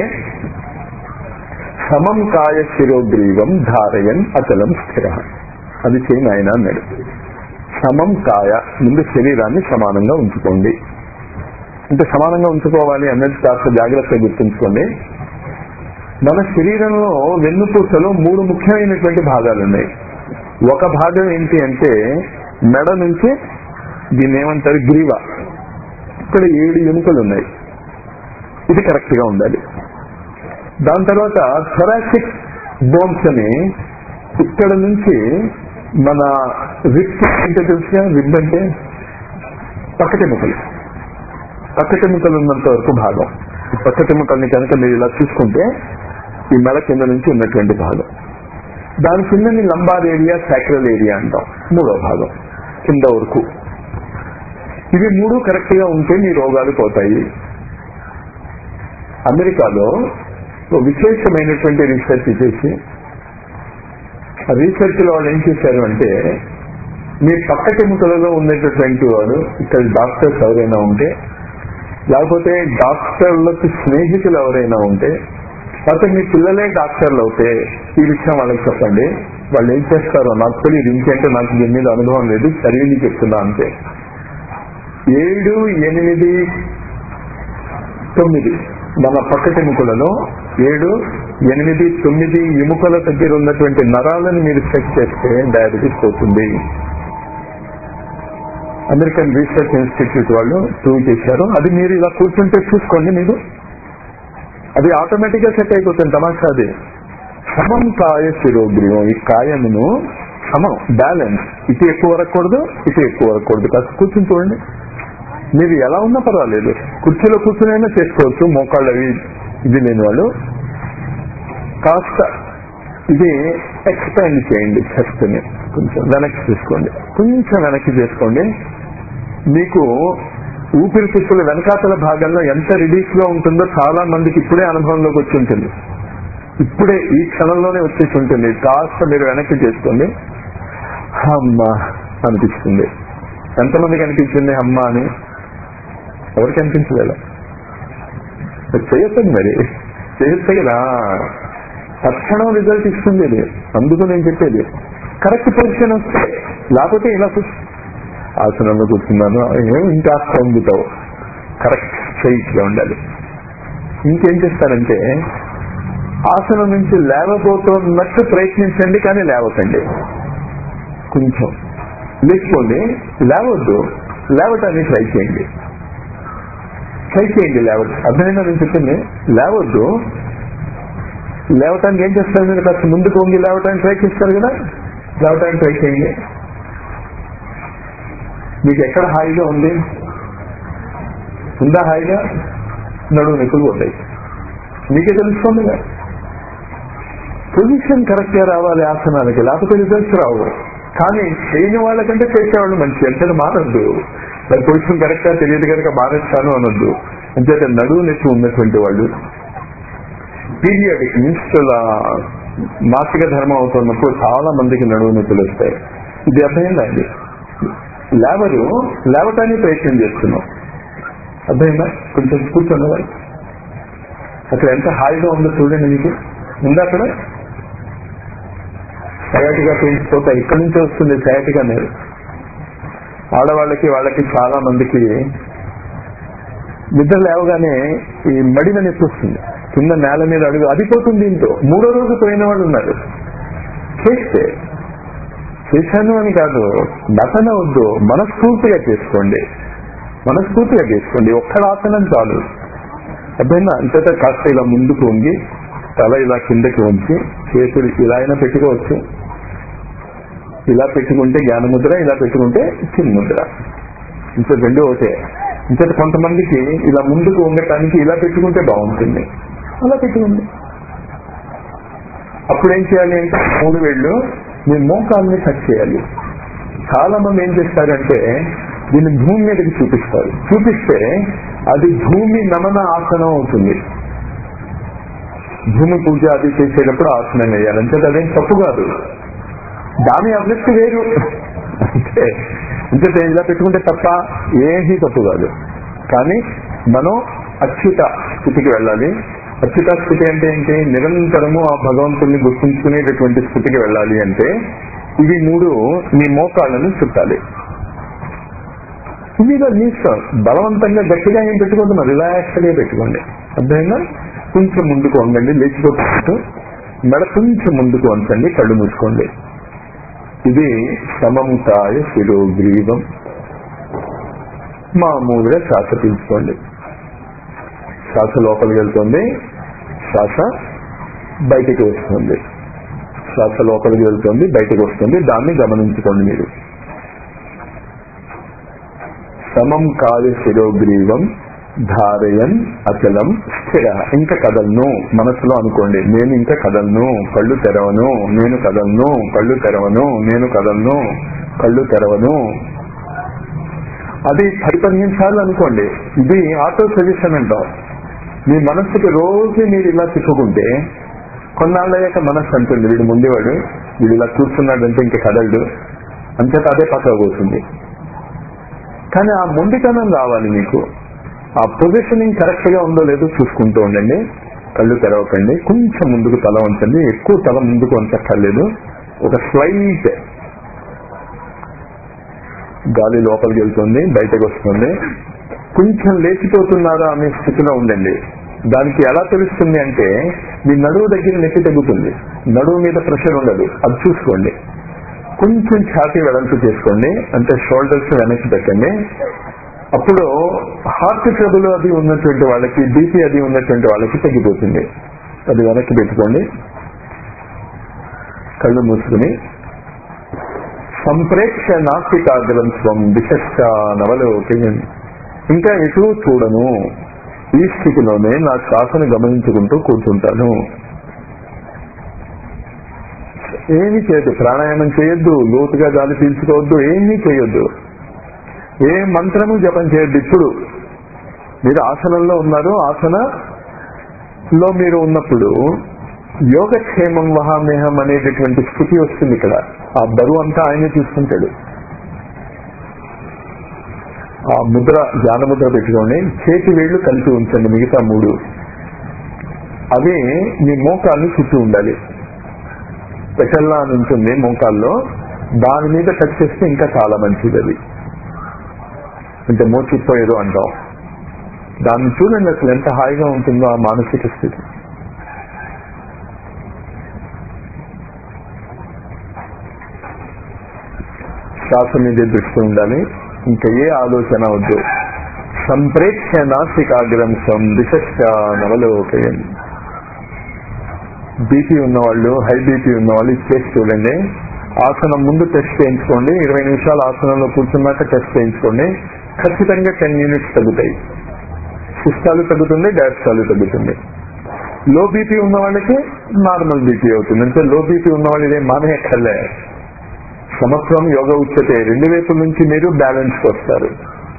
సమం కాయ శిరోగ్రీవం ధారయన్ అచలం స్థిర అది చేయని ఆయన అన్నాడు సమం కాయ ముందు శరీరాన్ని సమానంగా ఉంచుకోండి అంటే సమానంగా ఉంచుకోవాలి అన్నది కాస్త జాగ్రత్తగా గుర్తుంచుకోండి మన శరీరంలో వెన్నుపూసలో మూడు ముఖ్యమైనటువంటి భాగాలు ఉన్నాయి ఒక భాగం ఏంటి అంటే మెడ నుంచి దీన్ని ఏమంటారు గ్రీవ ఇక్కడ ఏడు ఎముకలు ఉన్నాయి ఇది కరెక్ట్ గా ఉండాలి దాని తర్వాత థొరాసిక్ బోన్స్ అని ఇక్కడ నుంచి మన రిప్ అంటే తెలుసుగా రిబ్ అంటే పక్కటెముకలు పక్కటెముకలు ఉన్నంత వరకు భాగం ఈ పక్కటెముకల్ని కనుక మీరు ఇలా చూసుకుంటే ఈ మెడ కింద నుంచి ఉన్నటువంటి భాగం దాని కింద లంబార్ ఏరియా సాక్రల్ ఏరియా అంటాం మూడో భాగం కింద వరకు ఇవి మూడు కరెక్ట్ గా ఉంటే మీ రోగాలు పోతాయి అమెరికాలో ఓ విశేషమైనటువంటి రీసెర్చ్ చేసి ఆ రీసెర్చ్ లో వాళ్ళు ఏం చేశారు అంటే మీ పక్కటెముకలలో ఉన్నటువంటి వాడు ఇక్కడ డాక్టర్స్ ఎవరైనా ఉంటే లేకపోతే డాక్టర్లకు స్నేహితులు ఎవరైనా ఉంటే లేకపోతే మీ పిల్లలే డాక్టర్లు అవుతే ఈ విషయం వాళ్ళకి చెప్పండి వాళ్ళు ఏం చేస్తారో నాకు తెలియదు ఇంకేంటే నాకు దీని మీద అనుభవం లేదు చదివింది చెప్తున్నా అంతే ఏడు ఎనిమిది తొమ్మిది మన పక్కటెముకలలో ఏడు ఎనిమిది తొమ్మిది ఎముకల దగ్గర ఉన్నటువంటి నరాలను మీరు చెక్ చేస్తే డయాబెటీస్ పోతుంది అమెరికన్ రీసెర్చ్ ఇన్స్టిట్యూట్ వాళ్ళు ప్రూవ్ చేశారు అది మీరు ఇలా కూర్చుంటే చూసుకోండి మీరు అది ఆటోమేటిక్ గా సెట్ అయిపోతుంది తమాషా అది సమం కాయ శిరోగ్రీవం ఈ కాయమును సమం బ్యాలెన్స్ ఇటు ఎక్కువ వరకూడదు ఇటు ఎక్కువ వరకూడదు కాస్త కూర్చుని చూడండి మీరు ఎలా ఉన్నా పర్వాలేదు కుర్చీలో కూర్చునైనా చేసుకోవచ్చు మోకాళ్ళు అవి ఇది లేని వాళ్ళు కాస్త ఇది ఎక్స్పాండ్ చేయండి చెస్ట్ ని కొంచెం వెనక్కి తీసుకోండి కొంచెం వెనక్కి చేసుకోండి మీకు ఊపిరితిత్తుల వెనకాతల భాగంలో ఎంత రిలీఫ్ గా ఉంటుందో చాలా మందికి ఇప్పుడే అనుభవంలోకి వచ్చి ఉంటుంది ఇప్పుడే ఈ క్షణంలోనే వచ్చేసి ఉంటుంది కాస్త మీరు వెనక్కి చేసుకోండి అమ్మ అనిపిస్తుంది ఎంతమందికి అనిపించింది అమ్మ అని ఎవరికి అనిపించలేదు చేయొచ్చండి మరి చేయొచ్చు కదా తక్షణం రిజల్ట్ ఇస్తుంది ఇది అందుకు నేను చెప్పేది కరెక్ట్ పొజిషన్ వస్తే లేకపోతే ఇలా కూర్చు ఆసనంలో కూర్చున్నాను ఏం ఇంకా పొందుతావు కరెక్ట్ స్ట్రైట్గా ఉండాలి ఇంకేం చేస్తారంటే ఆసనం నుంచి లేవబోతున్నట్టు ప్రయత్నించండి కానీ లేవకండి కొంచెం లేచిపోండి లేవద్దు లేవటాన్ని ట్రై చేయండి ట్రై చేయండి లేవద్దు అర్థమైనా నేను చెప్పింది లేవద్దు లేవటానికి ఏం చేస్తారు మీరు కాస్త ముందుకు వంగి లేవటానికి ట్రై చేస్తారు కదా లేవటానికి ట్రై చేయండి మీకు ఎక్కడ హాయిగా ఉంది ఉందా హాయిగా నడువు నొప్పులు పోతాయి మీకే తెలుస్తుంది పొజిషన్ కరెక్ట్ గా రావాలి ఆసనానికి లేకపోతే రిజల్ట్స్ రావు కానీ చేయని వాళ్ళకంటే చేసేవాళ్ళు మంచి అంటే మారద్దు దాని పొజిషన్ కరెక్ట్ గా తెలియదు కనుక మారేస్తాను అనొద్దు అంచేత నడువు నొప్పి ఉన్నటువంటి వాళ్ళు పీరియాడిక్ నిష్ఠల మాసిక ధర్మం అవుతున్నప్పుడు చాలా మందికి నడువు నొప్పులు వస్తాయి ఇది అర్థమైందా అండి లేవరు లేవటానికి ప్రయత్నం చేస్తున్నాం అర్థమైందా కొంచెం కూర్చోండి అక్కడ ఎంత హాయిగా ఉందో చూడండి మీకు ఉందా అక్కడ సయాటిగా పెంచిపోతా ఇక్కడి నుంచి వస్తుంది సయాటిగా మీరు ఆడవాళ్ళకి వాళ్ళకి చాలా మందికి నిద్ర లేవగానే ఈ మడిన నొప్పి వస్తుంది కింద నేల మీద అడుగు అది పోతుంది దీంతో మూడో రోజు పోయిన వాళ్ళు ఉన్నారు చేస్తే చేశాను అని కాదు నటన వద్దు మనస్ఫూర్తిగా చేసుకోండి మనస్ఫూర్తిగా చేసుకోండి ఒక్కడ ఆసనం చాలు అర్థమైనా అంతటా కాస్త ఇలా ముందుకు వంగి తల ఇలా కిందకి వంచి చేతులు ఇలా అయినా పెట్టుకోవచ్చు ఇలా పెట్టుకుంటే జ్ఞానముద్ర ఇలా పెట్టుకుంటే చిన్న ముద్ర ఇంత రెండు ఒకటే ఇంత కొంతమందికి ఇలా ముందుకు వంగటానికి ఇలా పెట్టుకుంటే బాగుంటుంది అలా పెట్టుకోండి అప్పుడు ఏం చేయాలి అంటే మూడు వేళ్ళు మీ మోకాల్ని టచ్ చేయాలి చాలా మంది ఏం చేస్తారంటే దీన్ని భూమి మీదకి చూపిస్తారు చూపిస్తే అది భూమి నమన ఆసనం అవుతుంది భూమి పూజ అది చేసేటప్పుడు ఆసనం వేయాలి అంటే అదేం తప్పు కాదు దాని అభివృద్ధి వేరు అంటే అంటే ఇలా పెట్టుకుంటే తప్ప ఏమీ తప్పు కాదు కానీ మనం అచ్యుత స్థితికి వెళ్ళాలి అచ్యుత స్థితి అంటే ఏంటి నిరంతరము ఆ భగవంతుల్ని గుర్తుంచుకునేటటువంటి స్థితికి వెళ్ళాలి అంటే ఇవి మూడు మీ మోకాళ్ళను చుట్టాలి ఇదిగా మీ ఇష్టం బలవంతంగా గట్టిగా ఏం పెట్టుకోవద్దు రిలాక్స్ గా పెట్టుకోండి అర్థమైందా కొంచెం ముందుకు వంగండి లేచిపోతున్నట్టు మెడ కొంచెం ముందుకు వంచండి కళ్ళు మూసుకోండి ఇది సమంకాయ శిరోగ్రీవం మామూలుగా శ్వాస పీల్చుకోండి శ్వాస లోపలికి వెళ్తుంది శ్వాస బయటికి వస్తుంది శ్వాస లోపలికి వెళ్తుంది బయటికి వస్తుంది దాన్ని గమనించుకోండి మీరు సమం కాయ శిరోగ్రీవం ధారయన్ అచలం స్థిర ఇంకా కదలను మనసులో అనుకోండి నేను ఇంకా కదలను కళ్ళు తెరవను నేను కదలను కళ్ళు తెరవను నేను కదలను కళ్ళు తెరవను అది పది పదిహేను సార్లు అనుకోండి ఇది ఆటో సజెషన్ అంటాం మీ మనస్సుకి రోజు మీరు ఇలా తిప్పుకుంటే కొన్నాళ్ళయ్యాక మనస్సు అంటుంది వీడు ముందేవాడు వీడు ఇలా కూర్చున్నాడంటే ఇంకా కదలడు అంతేత అదే పక్కకు పోతుంది కానీ ఆ మొండితనం రావాలి మీకు ఆ పొజిషనింగ్ కరెక్ట్ గా ఉందో లేదో చూసుకుంటూ ఉండండి కళ్ళు తెరవకండి కొంచెం ముందుకు తల ఉంచండి ఎక్కువ తల ముందుకు ఉంచక్కర్లేదు ఒక స్లైట్ గాలి లోపలికి వెళ్తుంది బయటకు వస్తుంది కొంచెం లేచిపోతున్నారా అనే స్థితిలో ఉండండి దానికి ఎలా తెలుస్తుంది అంటే మీ నడువు దగ్గర నొప్పి తగ్గుతుంది నడువు మీద ప్రెషర్ ఉండదు అది చూసుకోండి కొంచెం ఛాతీ వెడల్పు చేసుకోండి అంటే షోల్డర్స్ వెనక్కి పెట్టండి అప్పుడు హార్ట్ ట్రబుల్ అది ఉన్నటువంటి వాళ్ళకి బీపీ అది ఉన్నటువంటి వాళ్ళకి తగ్గిపోతుంది అది వెనక్కి పెట్టుకోండి కళ్ళు మూసుకుని సంప్రేక్ష నాస్తికాగ్రం స్వం దిశ నవలోకి ఇంకా ఎటు చూడను ఈ స్థితిలోనే నా శ్వాసను గమనించుకుంటూ కూర్చుంటాను ఏమీ చేయొద్దు ప్రాణాయామం చేయొద్దు లోతుగా గాలి పీల్చుకోవద్దు ఏమీ చేయొద్దు ఏ మంత్రము జపం చేయొద్దు ఇప్పుడు మీరు ఆసనంలో ఉన్నారు ఆసనలో మీరు ఉన్నప్పుడు యోగక్షేమం వహామేహం అనేటటువంటి స్థితి వస్తుంది ఇక్కడ ఆ బరువు అంతా ఆయనే తీసుకుంటాడు ఆ ముద్ర ధ్యాన ముద్ర పెట్టుకోండి చేతి వేళ్లు కలిసి ఉంచండి మిగతా మూడు అవి మీ మోకాల్ని చుట్టూ ఉండాలి పెటల్లా అని ఉంటుంది మోకాల్లో దాని మీద టచ్ చేస్తే ఇంకా చాలా మంచిది అది అంటే మోచిపోయేదో అంటాం దాన్ని చూడండి అసలు ఎంత హాయిగా ఉంటుందో ఆ మానసిక స్థితి శ్వాస మీద దృష్టి ఉండాలి ఇంకా ఏ ఆలోచన వద్దు సంప్రేక్ష నాసికాగ్రం సం దిశ నవలోకయం బీపీ ఉన్నవాళ్ళు హై బీపీ ఉన్నవాళ్ళు ఇది చేసి చూడండి ఆసనం ముందు టెస్ట్ చేయించుకోండి ఇరవై నిమిషాలు ఆసనంలో కూర్చున్నాక టెస్ట్ చేయించుకోండి ఖచ్చితంగా టెన్ యూనిట్స్ తగ్గుతాయి సిస్టాలు తగ్గుతుంది డయాస్టాలు తగ్గుతుంది లో బీపీ ఉన్న వాళ్ళకి నార్మల్ బీపీ అవుతుంది అంటే లో బీపీ ఉన్న వాళ్ళు ఇదే మానేయక్కర్లే సమత్వం యోగ ఉచ్యతే రెండు వైపుల నుంచి మీరు బ్యాలెన్స్ వస్తారు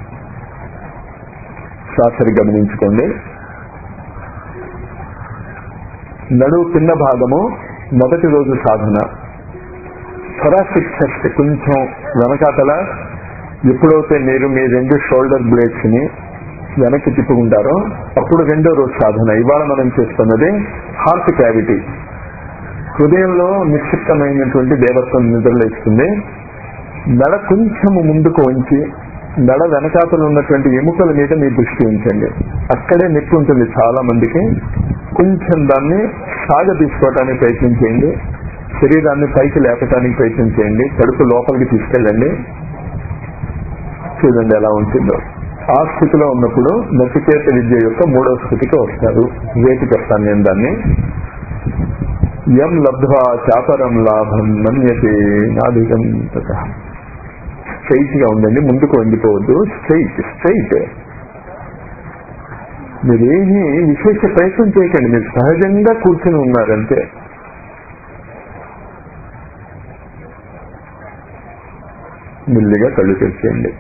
శ్వాసని గమనించుకోండి నడువు కింద భాగము మొదటి రోజు సాధన థొరాసిక్ చెస్ట్ కొంచెం వెనకాతల ఎప్పుడైతే మీరు మీ రెండు షోల్డర్ బ్లేడ్స్ ని వెనక్కి తిప్పుకుంటారో అప్పుడు రెండో రోజు సాధన ఇవాళ మనం చేస్తున్నది హార్ట్ క్యావిటీ హృదయంలో నిక్షిప్తమైనటువంటి దేవత్వం నిద్రలేస్తుంది నడ కొంచెం ముందుకు వంచి నడ వెనకాతలు ఉన్నటువంటి ఎముకల మీద మీ దృష్టి ఉంచండి అక్కడే నొప్పి ఉంటుంది చాలా మందికి కొంచెం దాన్ని సాగ తీసుకోవడానికి ప్రయత్నం చేయండి శరీరాన్ని పైకి లేపడానికి ప్రయత్నం చేయండి కడుపు లోపలికి తీసుకెళ్ళండి చూడండి ఎలా ఉంటుందో ఆ స్థితిలో ఉన్నప్పుడు నచికేత విద్య యొక్క మూడో స్థితికి వస్తారు వేటి చెప్తాను నేను దాన్ని యం లబ్ధ్వా చాపరం లాభం మన్యతే నాధికం తత స్ట్రైట్ గా ఉండండి ముందుకు వండిపోవద్దు స్ట్రైట్ స్ట్రైట్ మీరేమీ విశేష ప్రయత్నం చేయకండి మీరు సహజంగా కూర్చుని ఉన్నారంతే మెల్లిగా కళ్ళు తెరిచేయండి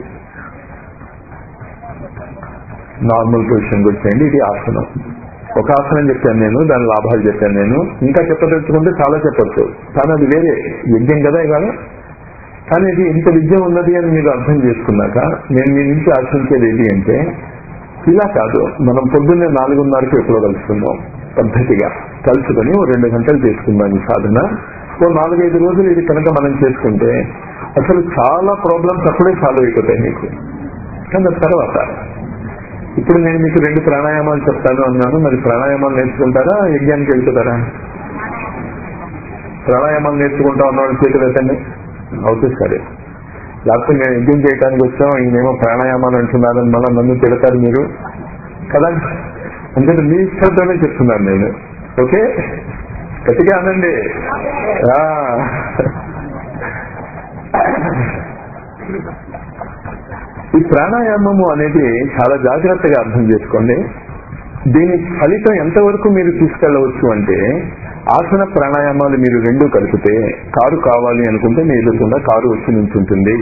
నార్మల్ పొజిషన్ వచ్చేయండి ఇది ఆసనం ఒక ఆసనం చెప్పాను నేను దాని లాభాలు చెప్పాను నేను ఇంకా చెప్పదలుచుకుంటే చాలా చెప్పచ్చు కానీ అది వేరే యజ్ఞం కదా ఇవాళ కానీ ఇది ఇంత విద్య ఉన్నది అని మీరు అర్థం చేసుకున్నాక నేను మీ నుంచి ఆశించేది ఏంటి అంటే ఇలా కాదు మనం పొద్దున్నే నాలుగున్నరకి ఎప్పుడో కలుసుకుందాం పద్ధతిగా కలుసుకొని ఓ రెండు గంటలు చేసుకుందాం ఈ సాధన ఓ నాలుగైదు రోజులు ఇది కనుక మనం చేసుకుంటే అసలు చాలా ప్రాబ్లమ్స్ అప్పుడే సాల్వ్ అయిపోతాయి మీకు కానీ తర్వాత ఇప్పుడు నేను మీకు రెండు ప్రాణాయామాలు చెప్తాను అన్నాను మరి ప్రాణాయామాలు నేర్చుకుంటారా యజ్ఞానికి వెళ్తుంటారా ప్రాణాయామాలు నేర్చుకుంటా ఉన్నవాళ్ళు చేతులు ఎత్తండి అవుతుంది సరే లేకపోతే మేము యజ్ఞం చేయడానికి వచ్చాం ఈయనేమో ప్రాణాయామాలు అంటున్నారని మళ్ళీ నన్ను తిడతారు మీరు కదా అంటే మీ ఇష్టంతోనే చెప్తున్నాను నేను ఓకే గట్టిగా అనండి ఈ ప్రాణాయామము అనేది చాలా జాగ్రత్తగా అర్థం చేసుకోండి దీని ఫలితం ఎంతవరకు మీరు తీసుకెళ్లవచ్చు అంటే ఆసన ప్రాణాయామాలు మీరు రెండు కలిపితే కారు కావాలి అనుకుంటే మీ ఎదురుకుండా కారు వచ్చి నుంచుంటుంది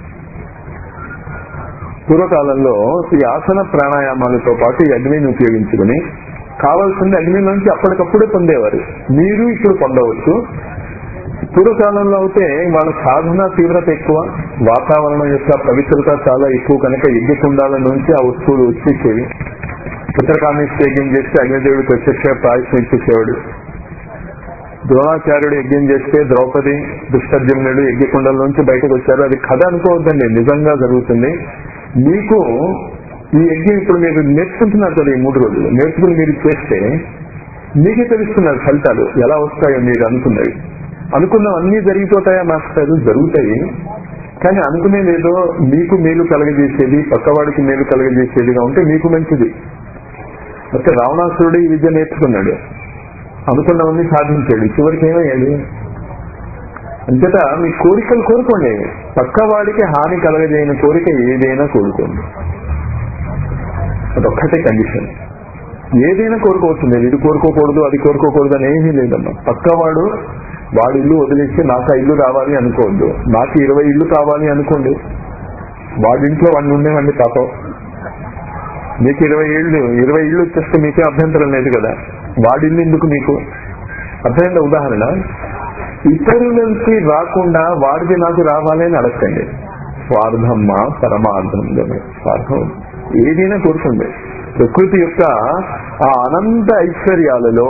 పూర్వకాలంలో ఈ ఆసన ప్రాణాయామాలతో పాటు ఈ అగ్నిని ఉపయోగించుకుని కావాల్సింది అగ్ని నుంచి అప్పటికప్పుడే పొందేవారు మీరు ఇప్పుడు పొందవచ్చు పూర్వకాలంలో అయితే వాళ్ళ సాధన తీవ్రత ఎక్కువ వాతావరణం యొక్క పవిత్రత చాలా ఎక్కువ కనుక యజ్ఞ కుండాల నుంచి ఆ వస్తువులు వచ్చేసేవి పుత్రకాన్ని యజ్ఞం చేస్తే అగ్నిదేవుడు ప్రత్యక్ష ప్రాయసం ఇచ్చేసేవాడు ద్రోణాచార్యుడు యజ్ఞం చేస్తే ద్రౌపది దుష్టర్జునుడు యజ్ఞకుండల నుంచి బయటకు వచ్చారు అది కథ అనుకోవద్దండి నిజంగా జరుగుతుంది మీకు ఈ యజ్ఞం ఇప్పుడు మీరు నేర్చుకుంటున్నారు కదా ఈ మూడు రోజులు నేర్చుకుని మీరు చేస్తే మీకే తెలుస్తున్నారు ఫలితాలు ఎలా వస్తాయో మీరు అనుకున్నవి అనుకున్నవన్నీ జరిగిపోతాయా మాస్టర్ జరుగుతాయి కానీ అనుకునేదేదో మీకు మేలు కలగజేసేది పక్కవాడికి మేలు కలగజేసేదిగా ఉంటే మీకు మంచిది అయితే రావణాసురుడు ఈ విద్య నేర్చుకున్నాడు అనుకున్నవన్నీ సాధించాడు చివరికి ఏమయ్యాడు అంతటా మీ కోరికలు కోరుకోండి పక్కవాడికి హాని కలగజేయని కోరిక ఏదైనా కోరుకోండి అదొక్కటే కండిషన్ ఏదైనా కోరుకోవచ్చు నేను ఇది కోరుకోకూడదు అది కోరుకోకూడదు అని ఏమీ లేదమ్మా పక్కవాడు వాడి ఇల్లు వదిలేసి నాకు ఆ ఇల్లు కావాలి అనుకోవద్దు నాకు ఇరవై ఇల్లు కావాలి అనుకోండి వాడింట్లో వాడిని ఉండేవండి పాపం మీకు ఇరవై ఏళ్ళు ఇరవై ఇళ్ళు వచ్చేస్తే మీకే అభ్యంతరం లేదు కదా వాడిల్లు ఎందుకు మీకు అర్థమైందా ఉదాహరణ ఇతరులకి రాకుండా వాడిది నాకు రావాలి అని అడగండి స్వార్థమ్మ పరమార్థం స్వార్థం ఏదైనా కోరుకోండి ప్రకృతి యొక్క ఆ అనంత ఐశ్వర్యాలలో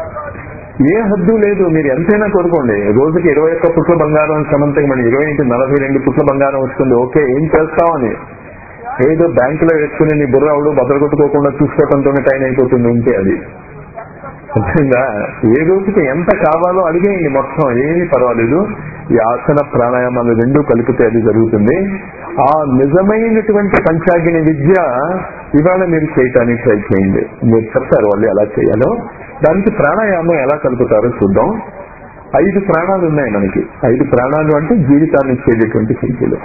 ఏ హద్దు లేదు మీరు ఎంతైనా కోరుకోండి రోజుకి ఇరవై ఒక్క పుట్ల బంగారం సమంతకి మన ఇరవై నుంచి నలభై రెండు పుట్ల బంగారం వస్తుంది ఓకే ఏం చేస్తామని ఏదో బ్యాంకులో వేసుకుని నీ బుర్రావుడు భద్రగొట్టుకోకుండా చూసుకోవడంతోనే టైం అయిపోతుంది ఉంటే అది అర్థంగా ఏ రోజుకి ఎంత కావాలో అడిగేయండి మొత్తం ఏమీ పర్వాలేదు ఈ ఆసన ప్రాణాయామాలు రెండు కలిపితే అది జరుగుతుంది ఆ నిజమైనటువంటి పంచాగ్ని విద్య ఇవాళ మీరు చేయటానికి ట్రై చేయండి మీరు చెప్తారు వాళ్ళు ఎలా చేయాలో దానికి ప్రాణాయామం ఎలా కలుపుతారో చూద్దాం ఐదు ప్రాణాలు ఉన్నాయి మనకి ఐదు ప్రాణాలు అంటే జీవితాన్ని ఇచ్చేటటువంటి శక్తులు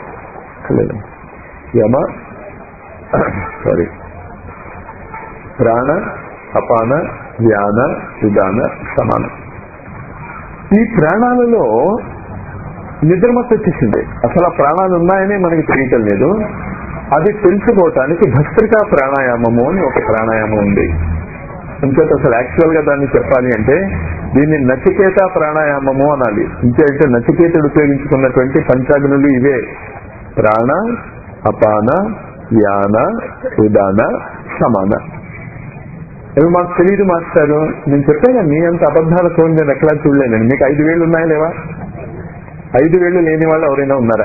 యమ సారీ ప్రాణ అపాన వ్యాన విధాన సమాన ఈ ప్రాణాలలో నిద్రమత్తు వచ్చేసింది అసలు ఆ ప్రాణాలు ఉన్నాయనే మనకి తెలియటం లేదు అది తెలుసుకోవటానికి భస్త్రికా ప్రాణాయామము అని ఒక ప్రాణాయామం ఉంది ఇంకేత అసలు యాక్చువల్ గా దాన్ని చెప్పాలి అంటే దీన్ని నచికేత ప్రాణాయామము అనాలి ఇంకేంటే నచికేతుడు ఉపయోగించుకున్నటువంటి పంచాగ్నులు ఇవే ప్రాణ అపాన వ్యాన ఉదాన సమాన ఇవి మాకు తెలియదు మాస్టారు నేను చెప్పాను మీ అంత అబద్ధాల చూడండి నేను ఎక్కడా చూడలేను మీకు ఐదు వేలు ఉన్నాయా లేవా ఐదు వేలు లేని వాళ్ళు ఎవరైనా ఉన్నారా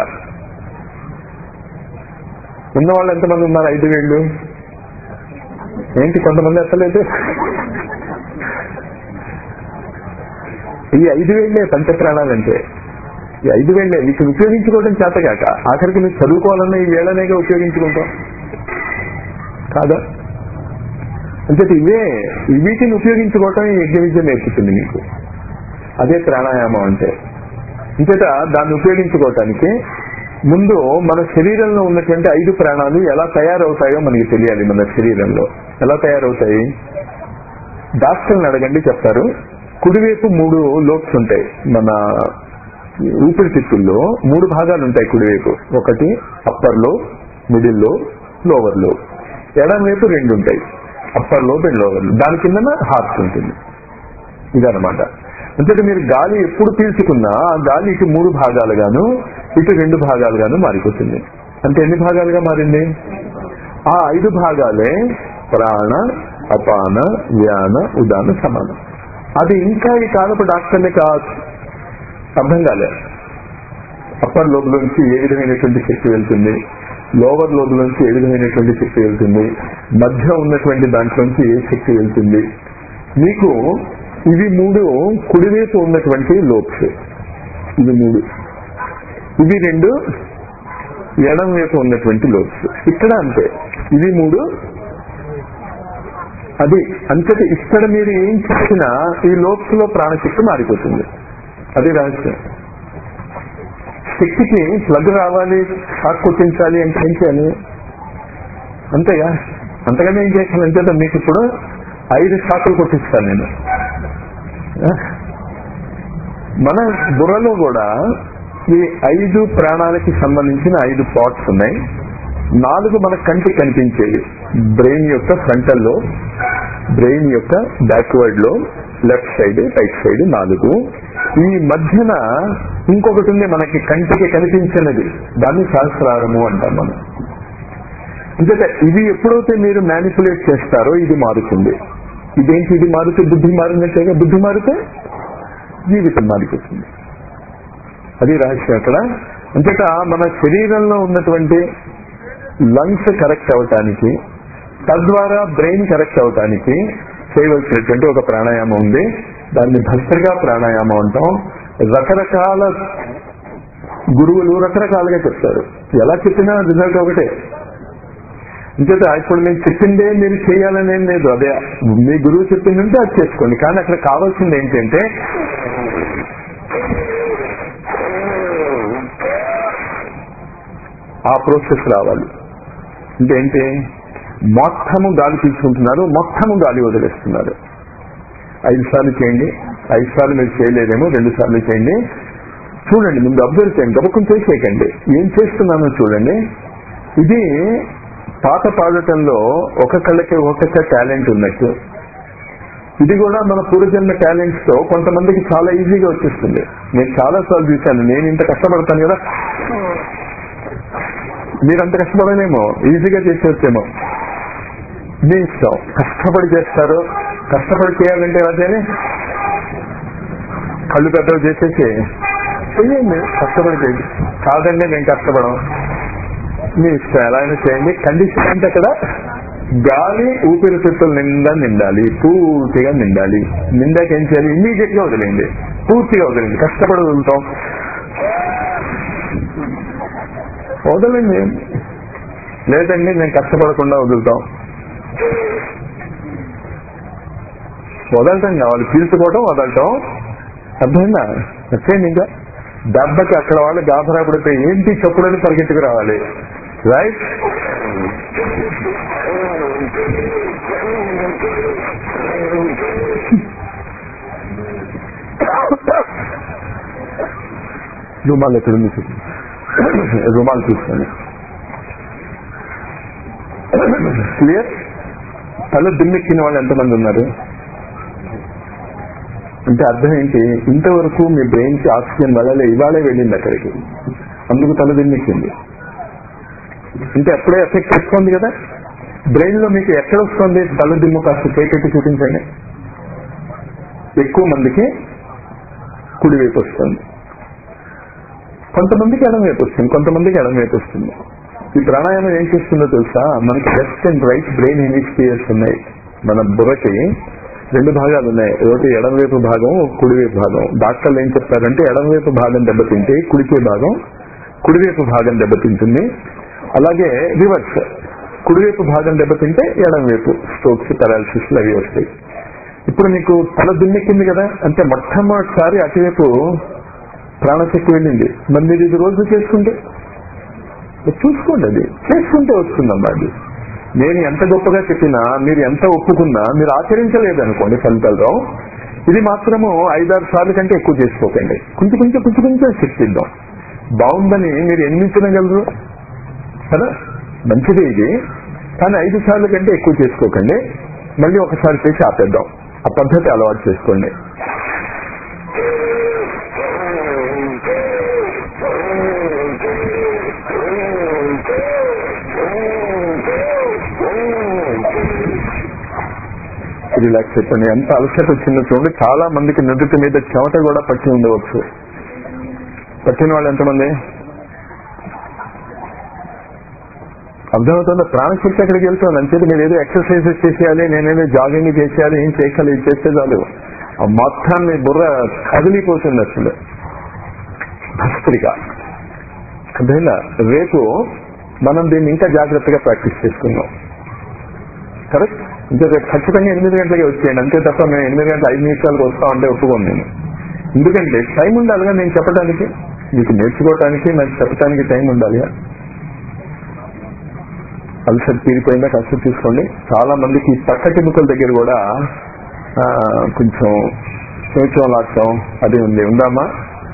ఉన్న వాళ్ళు ఎంతమంది ఉన్నారు ఐదు వేళ్ళు ఏంటి కొంతమంది ఎత్తలేదు ఈ ఐదు వేళ్లే పంచప్రాణాలంటే ఈ ఐదు వేళ్లే వీటిని ఉపయోగించుకోవడం చేతగాక ఆఖరికి మీరు చదువుకోవాలన్న ఈ వేళనేగా ఉపయోగించుకుంటాం కాదా అంటే ఇవే వీటిని ఉపయోగించుకోవటం ఈ యజ్ఞ విద్య నేర్పుతుంది మీకు అదే ప్రాణాయామం అంటే ఇంతట దాన్ని ఉపయోగించుకోవటానికి ముందు మన శరీరంలో ఉన్నటువంటి ఐదు ప్రాణాలు ఎలా తయారవుతాయో మనకి తెలియాలి మన శరీరంలో ఎలా తయారవుతాయి డాక్టర్ని అడగండి చెప్తారు కుడివైపు మూడు లోబ్స్ ఉంటాయి మన ఊపిరితిత్తుల్లో మూడు భాగాలు ఉంటాయి కుడివైపు ఒకటి అప్పర్ లో మిడిల్ లో లోవర్ లో ఎడం వైపు రెండు ఉంటాయి అప్పర్ లో అండ్ లోవర్ లో దాని కింద హార్ట్ ఉంటుంది ఇదనమాట అంతేకాదు మీరు గాలి ఎప్పుడు పీల్చుకున్నా ఆ గాలి ఇటు మూడు భాగాలుగాను ఇటు రెండు భాగాలుగాను మారిపోతుంది అంటే ఎన్ని భాగాలుగా మారింది ఆ ఐదు భాగాలే ప్రాణ అపాన వ్యాన ఉదాన సమానం అది ఇంకా ఈ కాలపు డాక్టర్లే కావచ్చు అర్థం కాలే అప్పర్ లోబులోంచి ఏ విధమైనటువంటి శక్తి వెళ్తుంది లోవర్ లోబులోంచి ఏ విధమైనటువంటి శక్తి వెళ్తుంది మధ్య ఉన్నటువంటి దాంట్లోంచి ఏ శక్తి వెళ్తుంది మీకు ఇవి మూడు కుడివైపు ఉన్నటువంటి లోబ్స్ ఇవి మూడు ఇవి రెండు ఎడం వైపు ఉన్నటువంటి లోబ్స్ ఇక్కడ అంతే ఇవి మూడు అది అంతటి ఇక్కడ మీరు ఏం చేసినా ఈ లోబ్స్ లో ప్రాణశక్తి మారిపోతుంది అది రహస్యం శక్తికి ప్లగ్ రావాలి షాక్ కొట్టించాలి అంటే ఏం చేయాలి అంతేగా అంతగానే ఏం చేస్తాను అంతే మీకు ఇప్పుడు ఐదు షాకులు కొట్టిస్తాను నేను ఆ? మన బుర్రలో కూడా ఈ ఐదు ప్రాణాలకి సంబంధించిన ఐదు పార్ట్స్ ఉన్నాయి నాలుగు మన కంటికి కనిపించేవి బ్రెయిన్ యొక్క ఫ్రంటల్ లో బ్రెయిన్ యొక్క బ్యాక్వర్డ్ లో లెఫ్ట్ సైడ్ రైట్ సైడ్ నాలుగు ఈ మధ్యన ఇంకొకటి ఉంది మనకి కంటికి కనిపించినది దాన్ని సహస్రారము అంటాం మనం ఎందుకంటే ఇది ఎప్పుడైతే మీరు మ్యానిపులేట్ చేస్తారో ఇది మారుతుంది ఇదేంటి ఇది మారితే బుద్ధి మారినట్టేగా బుద్ధి మారితే జీవితం మారిపోతుంది అది రహస్యం అక్కడ అంతేట మన శరీరంలో ఉన్నటువంటి లంగ్స్ కరెక్ట్ అవటానికి తద్వారా బ్రెయిన్ కరెక్ట్ అవటానికి చేయవలసినటువంటి ఒక ప్రాణాయామం ఉంది దాన్ని భస్త్రిగా ప్రాణాయామం అంటాం రకరకాల గురువులు రకరకాలుగా చెప్తారు ఎలా చెప్పినా రిజల్ట్ ఒకటే అంచేత ఇప్పుడు నేను చెప్పిందే మీరు చేయాలని ఏం లేదు అదే మీ గురువు చెప్పిందంటే అది చేసుకోండి కానీ అక్కడ కావాల్సింది ఏంటంటే ఆ ప్రాసెస్ రావాలి అంటే ఏంటి మొత్తము గాలి తీసుకుంటున్నారు మొత్తము గాలి వదిలేస్తున్నారు ఐదు సార్లు చేయండి ఐదు సార్లు మీరు చేయలేదేమో రెండు సార్లు చేయండి చూడండి ముందు అబ్జర్వ్ చేయండి గబుకుని చేసేయకండి ఏం చేస్తున్నానో చూడండి ఇది పాట పాడటంలో ఒక కళ్ళకి ఒక్కొక్క టాలెంట్ ఉన్నట్టు ఇది కూడా మన పూర్వజన్మ టాలెంట్స్ తో కొంతమందికి చాలా ఈజీగా వచ్చేస్తుంది నేను చాలా సార్లు చూశాను నేను ఇంత కష్టపడతాను కదా మీరు అంత కష్టపడలేమో ఈజీగా చేసేవచ్చేమో మీ ఇష్టం కష్టపడి చేస్తారు కష్టపడి చేయాలంటే అదేనే కళ్ళు పెద్దలు చేసేసి చెయ్యండి కష్టపడి చేయండి కాదండి నేను కష్టపడం మీ ఇష్టం ఎలా అయినా చేయండి కండిషన్ అంటే అక్కడ గాలి ఊపిరితిత్తులు నిండా నిండాలి పూర్తిగా నిండాలి నిండాక ఏం చేయాలి ఇమీడియట్ గా వదిలేయండి పూర్తిగా వదిలేండి కష్టపడి వదులుతాం వదలండి లేదండి నేను కష్టపడకుండా వదులుతాం వదలటం కావాలి పీల్చుకోవటం వదలటం అర్థమైందా వచ్చేయండి ఇంకా దెబ్బకి అక్కడ వాళ్ళు గాబరా పడితే ఏంటి చెప్పుడని పరిగెత్తుకు రావాలి రైట్ రుమాల్ ఎక్కడుంది చూపు రుమాల్ చూసుకోండి క్లియర్ తల దిమ్మెక్కిన వాళ్ళు ఎంతమంది ఉన్నారు అంటే అర్థం ఏంటి ఇంతవరకు మీ బ్రెయిన్ కి ఆక్సిజన్ వెళ్ళలే ఇవాళే వెళ్ళింది అక్కడికి అందుకు తల దిమ్మెక్కింది అంటే అప్పుడే ఎఫెక్ట్ వస్తుంది కదా బ్రెయిన్ లో మీకు ఎక్కడ వస్తుంది తల దిమ్ము కాస్త చేపెట్టి చూపించండి ఎక్కువ మందికి కుడివైపు వస్తుంది కొంతమందికి ఎడం వైపు వస్తుంది కొంతమందికి ఎడం వైపు వస్తుంది ఈ ప్రాణాయామం ఏం చేస్తుందో తెలుసా మనకి left and right brain hemispheres ఉన్నాయి మన బుర్రకి రెండు భాగాలు ఉన్నాయి ఒకటి ఎడమవైపు భాగం కుడివైపు భాగం డాక్టర్లు ఏం చెప్తారంటే ఎడమవైపు భాగం దెబ్బతింటే కుడికే భాగం కుడివైపు భాగం దెబ్బతింటుంది అలాగే రివర్స్ కుడివైపు భాగం దెబ్బతింటే ఎడమవైపు స్ట్రోక్స్ పెరాలసిస్ అవి వస్తాయి ఇప్పుడు మీకు తల దున్నెక్కింది కదా అంటే మొట్టమొదటిసారి అటువైపు ప్రాణశక్తి వెళ్ళింది మరి మీరు ఇది రోజు చేసుకుంటే చూసుకోండి అది చేసుకుంటే వస్తుందమ్మా అది నేను ఎంత గొప్పగా చెప్పినా మీరు ఎంత ఒప్పుకున్నా మీరు ఆచరించలేదు అనుకోండి ఫలితాలు రావు ఇది మాత్రము ఐదారు సార్లు కంటే ఎక్కువ చేసుకోకండి కొంచెం కొంచెం కొంచెం కొంచెం శక్తిద్దాం బాగుందని మీరు ఎన్ని తినగలరు కదా మంచిదే ఇది కానీ ఐదు సార్లు కంటే ఎక్కువ చేసుకోకండి మళ్ళీ ఒకసారి చేసి ఆపేద్దాం ఆ పద్ధతి అలవాటు చేసుకోండి రిలాక్స్ అయిపోయింది ఎంత అలసట వచ్చిందో చూడండి చాలా మందికి నుదుటి మీద చెమట కూడా పట్టి ఉండవచ్చు పట్టిన వాళ్ళు ఎంతమంది అర్థమవుతుందో ప్రాణశక్తి అక్కడికి వెళ్తుంది అంచేది మీరు ఏదో ఎక్సర్సైజెస్ చేసేయాలి నేనేదో జాగింగ్ చేసేయాలి ఏం చేయాలి ఇది చేస్తే చాలు ఆ మొత్తాన్ని బుర్ర కదిలిపోతుంది అసలు భస్త్రిక అర్థమైందా రేపు మనం దీన్ని ఇంకా జాగ్రత్తగా ప్రాక్టీస్ చేసుకుందాం కరెక్ట్ ఇంకా రేపు ఖచ్చితంగా ఎనిమిది గంటలకి వచ్చేయండి అంతే తప్ప మేము ఎనిమిది గంటల ఐదు నిమిషాలకు వస్తా ఉంటే ఒప్పుకోను నేను ఎందుకంటే టైం ఉండాలిగా నేను చెప్పడానికి మీకు నేర్చుకోవటానికి నాకు చెప్పడానికి టైం ఉండాలిగా అల్సర్ తీరిపోయిందా కాస్త తీసుకోండి చాలా మందికి ఈ పక్కటెముకల దగ్గర కూడా ఆ, కొంచెం కొంచెం లాక్డం అది ఉంది ఉందామా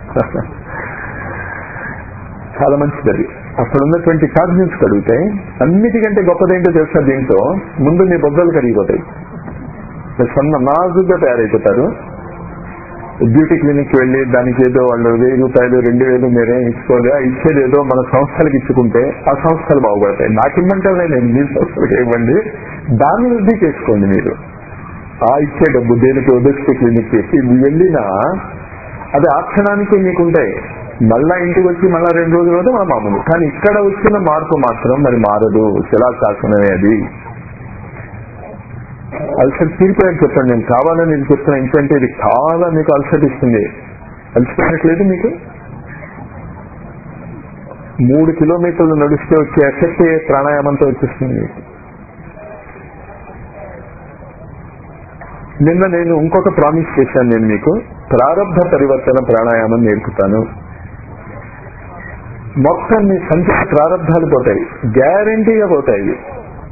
చాలా మంచిది అది అక్కడ ఉన్నటువంటి టాక్సిన్స్ కడిగితే అన్నిటికంటే గొప్పదేంటో తెలుసా దీంతో ముందు మీ బొగ్గలు కరిగిపోతాయి మీరు సన్న నాజుగా తయారైపోతారు బ్యూటీ క్లినిక్ వెళ్ళి దానికి ఏదో వాళ్ళు వెయ్యి రూపాయలు రెండు వేలు మీరేం ఇచ్చుకోలేదు ఆ ఇచ్చేది ఏదో మన సంస్థలకు ఇచ్చుకుంటే ఆ సంస్థలు బాగుపడతాయి నాకు ఇమ్మంటే నేను మీ సంస్థలకు ఇవ్వండి దాన్ని వృద్ధి చేసుకోండి మీరు ఆ ఇచ్చే డబ్బు దేనికి ఒబెసిటీ క్లినిక్ చేసి వెళ్ళినా అది ఆ క్షణానికి మీకుంటాయి మళ్ళా ఇంటికి వచ్చి మళ్ళా రెండు రోజుల తర్వాత మన మామూలు కానీ ఇక్కడ వచ్చిన మార్పు మాత్రం మరి మారదు శిలాశాసనమే అది అల్సర్ తీరిపోయాక చెప్పండి నేను కావాలని ఇది చెప్తున్నా ఎందుకంటే ఇది చాలా మీకు అల్సర్ ఇస్తుంది అలసిపోయినట్లేదు మీకు మూడు కిలోమీటర్లు నడిస్తే వచ్చే ఎఫెక్ట్ ప్రాణాయామంతో వచ్చేస్తుంది మీకు నిన్న నేను ఇంకొక ప్రామిస్ చేశాను నేను మీకు ప్రారంభ పరివర్తన ప్రాణాయామం నేర్పుతాను మొత్తం మీ సంఖ్య ప్రారంభాలు పోతాయి గ్యారంటీగా పోతాయి ఇవి.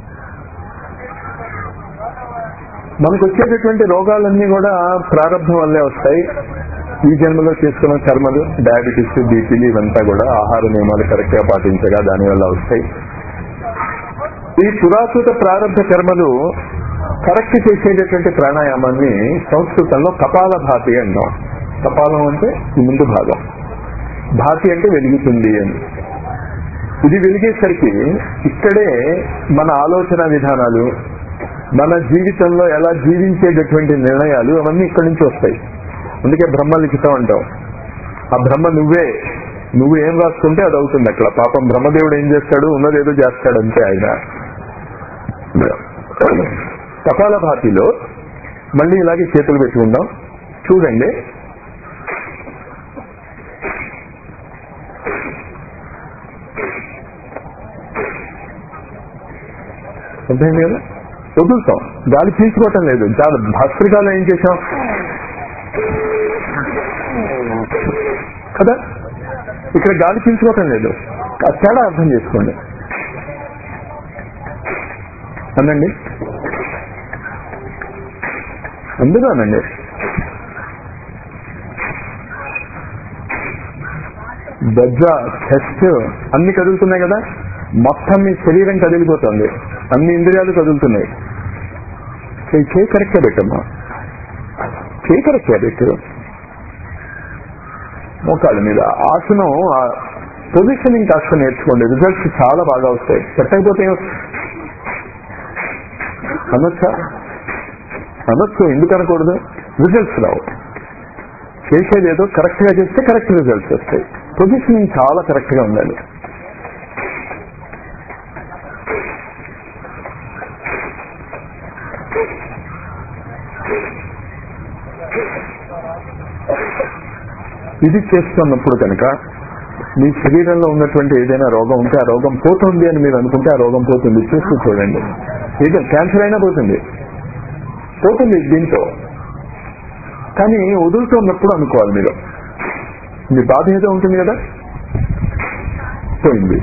మనకు వచ్చేటటువంటి రోగాలన్నీ కూడా ప్రారంభం వల్లే వస్తాయి ఈ జన్మలో చేసుకున్న కర్మలు డయాబెటీస్ బీపీలు ఇవంతా కూడా ఆహార నియమాలు కరెక్ట్ గా పాటించగా దానివల్ల వస్తాయి ఈ పురాతన ప్రారంభ కర్మలు కరెక్ట్ చేసేటటువంటి ప్రాణాయామాన్ని సంస్కృతంలో కపాల భాతి అంటాం కపాలం అంటే ఈ ముందు భాగం భాతి అంటే వెలుగుతుంది అని ఇది వెలిగేసరికి ఇక్కడే మన ఆలోచన విధానాలు మన జీవితంలో ఎలా జీవించేటటువంటి నిర్ణయాలు అవన్నీ ఇక్కడి నుంచి వస్తాయి అందుకే బ్రహ్మ లిఖితం అంటాం ఆ బ్రహ్మ నువ్వే నువ్వు ఏం రాసుకుంటే అది అవుతుంది అక్కడ పాపం బ్రహ్మదేవుడు ఏం చేస్తాడు ఉన్నదేదో చేస్తాడంతే ఆయన కపాల భాతిలో మళ్ళీ ఇలాగే చేతులు పెట్టుకుందాం చూడండి అర్థమైంది కదా వదులుతాం గాలి పీల్చుకోవటం లేదు చాలా భస్త్రికాలు ఏం చేశాం కదా ఇక్కడ గాలి పీల్చుకోవటం లేదు ఆ తేడా అర్థం చేసుకోండి అనండి అందులోనండి బజ్జ చెస్ట్ అన్ని కదులుతున్నాయి కదా మొత్తం మీ శరీరం కదిలిపోతుంది అన్ని ఇంద్రియాలు కదులుతున్నాయి చేయి చేయి కరెక్ట్గా పెట్టమ్మా చేయి కరెక్ట్గా పెట్టు మోకాళ్ళ మీద ఆసనం పొజిషనింగ్ కాస్త నేర్చుకోండి రిజల్ట్స్ చాలా బాగా వస్తాయి పెట్టకపోతే ఏం- అనొచ్చా అనొచ్చు ఎందుకు అనకూడదు రిజల్ట్స్ రావు చేసేది ఏదో కరెక్ట్ గా చేస్తే కరెక్ట్ రిజల్ట్స్ వస్తాయి పొజిషనింగ్ చాలా కరెక్ట్ గా ఉండాలి ఇది చేస్తున్నప్పుడు కనుక మీ శరీరంలో ఉన్నటువంటి ఏదైనా రోగం ఉంటే ఆ రోగం పోతుంది అని మీరు అనుకుంటే ఆ రోగం పోతుంది చూస్తూ చూడండి ఏదో క్యాన్సర్ అయినా పోతుంది పోతుంది దీంతో కానీ వదులుతున్నప్పుడు అనుకోవాలి మీరు మీ బాధ ఏదో ఉంటుంది కదా పోయింది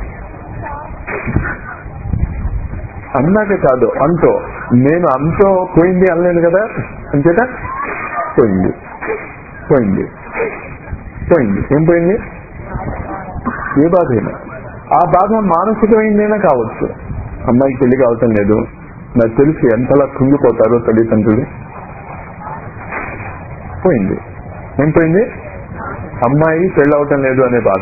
అన్నాక కాదు అంతో నేను అంతో పోయింది అనలేను కదా అంచేత పోయింది పోయింది పోయింది ఏం పోయింది ఏ బాధ అయినా ఆ బాధ మానసికమైందైనా కావచ్చు అమ్మాయికి పెళ్లి కావటం లేదు నాకు తెలిసి ఎంతలా కుంగిపోతారో తల్లిదండ్రులు పోయింది ఏం పోయింది అమ్మాయి పెళ్ళవటం లేదు అనే బాధ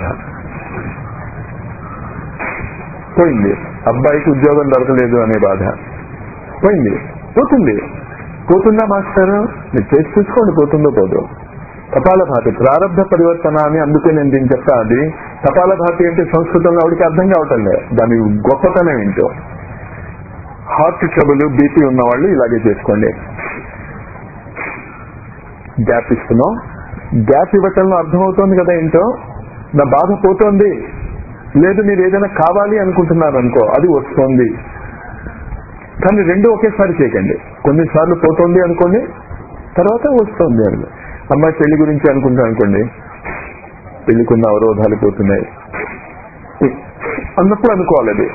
పోయింది అబ్బాయికి ఉద్యోగం దొరకలేదు అనే బాధ పోయింది పోతుంది పోతుందా మాస్టర్ మీరు చేసి చూసుకోండి పోతుందో పోదు కపాలభాతి ప్రారంభ పరివర్తన అని అందుకే నేను దీన్ని చెప్తా అది కపాలభాతి అంటే సంస్కృతంలో ఆవిడకి అర్థం కావటం లేదు దాని గొప్పతనం ఏంటో హార్ట్ ట్రబుల్ బీపీ ఉన్న వాళ్ళు ఇలాగే చేసుకోండి గ్యాప్ ఇస్తున్నాం గ్యాప్ ఇవ్వటంలో అర్థమవుతోంది కదా ఏంటో నా బాధ పోతోంది లేదు మీరు ఏదైనా కావాలి అనుకుంటున్నారు అనుకో అది వస్తుంది కానీ రెండు ఒకేసారి చేయకండి కొన్నిసార్లు పోతుంది అనుకోండి తర్వాత వస్తుంది అని అమ్మాయి పెళ్లి గురించి అనుకుంటా అనుకోండి పెళ్లికున్న అవరోధాలు పోతున్నాయి అన్నప్పుడు అనుకోవాలి అది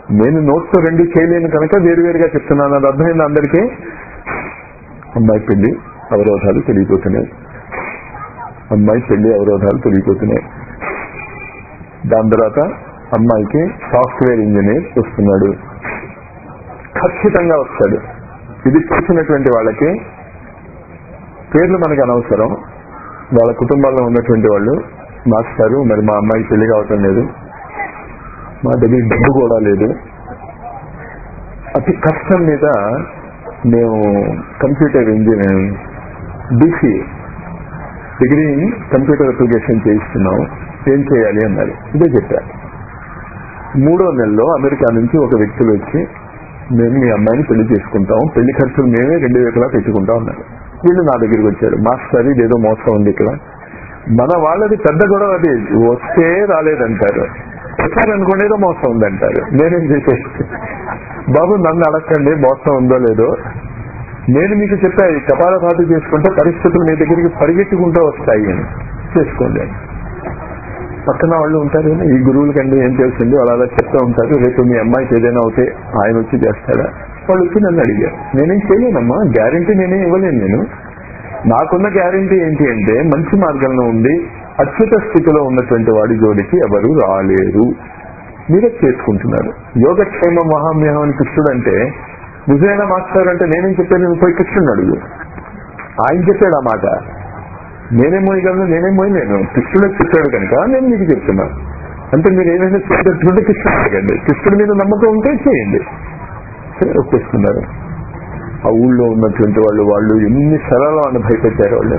నేను నోట్తో రెండు చేయలేను కనుక వేరువేరుగా చెప్తున్నాను అది అర్థమైంది అందరికీ అమ్మాయి పెళ్లి అవరోధాలు తెలియపోతున్నాయి అమ్మాయి పెళ్లి అవరోధాలు తెలియపోతున్నాయి దాని తర్వాత అమ్మాయికి సాఫ్ట్వేర్ ఇంజనీర్ వస్తున్నాడు ఖచ్చితంగా వస్తాడు ఇది చూసినటువంటి వాళ్ళకి పేర్లు మనకు అనవసరం వాళ్ళ కుటుంబాల్లో ఉన్నటువంటి వాళ్ళు మాస్టారు మరి మా అమ్మాయికి పెళ్లి కావటం లేదు మా దగ్గర డబ్బు కూడా లేదు అతి కష్టం మీద మేము computer engineering BCA degree in computer application చేయిస్తున్నాం ఏం చేయాలి అన్నారు ఇదే చెప్పారు మూడో నెలలో అమెరికా నుంచి ఒక వ్యక్తులు వచ్చి మేము మీ అమ్మాయిని పెళ్లి చేసుకుంటాం పెళ్లి ఖర్చులు మేమే రెండు వైపులా పెట్టుకుంటాం అన్నారు వీళ్ళు నా దగ్గరికి వచ్చారు మాస్టర్ ఇదేదో మోసం ఉంది ఇక్కడ మన వాళ్ళది పెద్ద గొడవ అది వస్తే రాలేదంటారు వచ్చారనుకోండి ఏదో మోసం ఉందంటారు నేనేం చేసేది బాబు నన్ను అడగండి మోసం ఉందో లేదో నేను మీకు చెప్పా ఈ కపాలపాటు చేసుకుంటే పరిస్థితులు మీ దగ్గరికి పరిగెత్తుకుంటూ వస్తాయి అని చేసుకోండి అని. పక్కన వాళ్ళు ఉంటారు కదా, ఈ గురువులకండి ఏం తెలిసింది వాళ్ళు అలా చెప్తూ ఉంటారు రేపు మీ అమ్మాయికి ఏదైనా అవుతే ఆయన వచ్చి చేస్తాడా వాళ్ళు వచ్చి నన్ను అడిగారు నేనేం చేయలేనమ్మా గ్యారంటీ నేనే ఇవ్వలేను నేను నాకున్న గ్యారంటీ ఏంటి అంటే మంచి మార్గంలో ఉండి అత్యుత స్థితిలో ఉన్నటువంటి వాడి జోడికి ఎవరు రాలేరు మీరే చేసుకుంటున్నారు యోగక్షేమ మహామ్యహం అని కృష్ణుడు అంటే నిజమైన మాస్టర్ అంటే నేనేం చెప్పాను నువ్వు పోయి కృష్ణుడు అడుగు ఆయన చెప్పాడు ఆ మాట నేనేం మోయగలను నేనేం మోయలేను కృష్ణుడే చెప్పాడు కనుక నేను మీకు చెప్తున్నాను అంటే మీరు ఏమైనా చేసేటటువంటి కృష్ణుడు అడగండి కృష్ణుడి మీద నమ్మకం ఉంటే చేయండి సరే ఒప్పేసుకున్నారు ఆ ఊళ్ళో ఉన్నటువంటి వాళ్ళు వాళ్ళు ఎన్ని సరళ అని భయపెట్టారు వాళ్ళు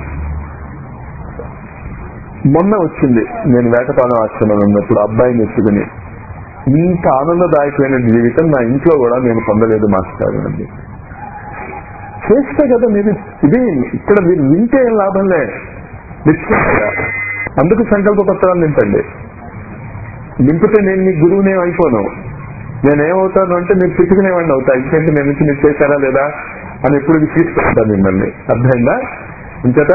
మొన్న వచ్చింది నేను వేటపాలెం ఆశ్రమంలో ఉన్నప్పుడు అబ్బాయిని ఎత్తుకుని ఇంత ఆనందదాయకమైన జీవితం నా ఇంట్లో కూడా నేను పొందలేదు మాస్టర్ అండి చేస్తే కదా మీరు ఇది ఇక్కడ మీరు వింటే ఏం లాభంలే నిశ్చయంగా అందుకు సంకల్ప పత్రాలు నింపండి నింపితే నేను మీ గురువునే అయిపోను నేనేమవుతాను అంటే మీరు తిట్టుకునేవాడిని అవుతా ఎందుకంటే నేను వచ్చి మీరు చేశారా లేదా అని ఎప్పుడు తీసుకుంటాను మిమ్మల్ని అర్థమైందా ఇంకట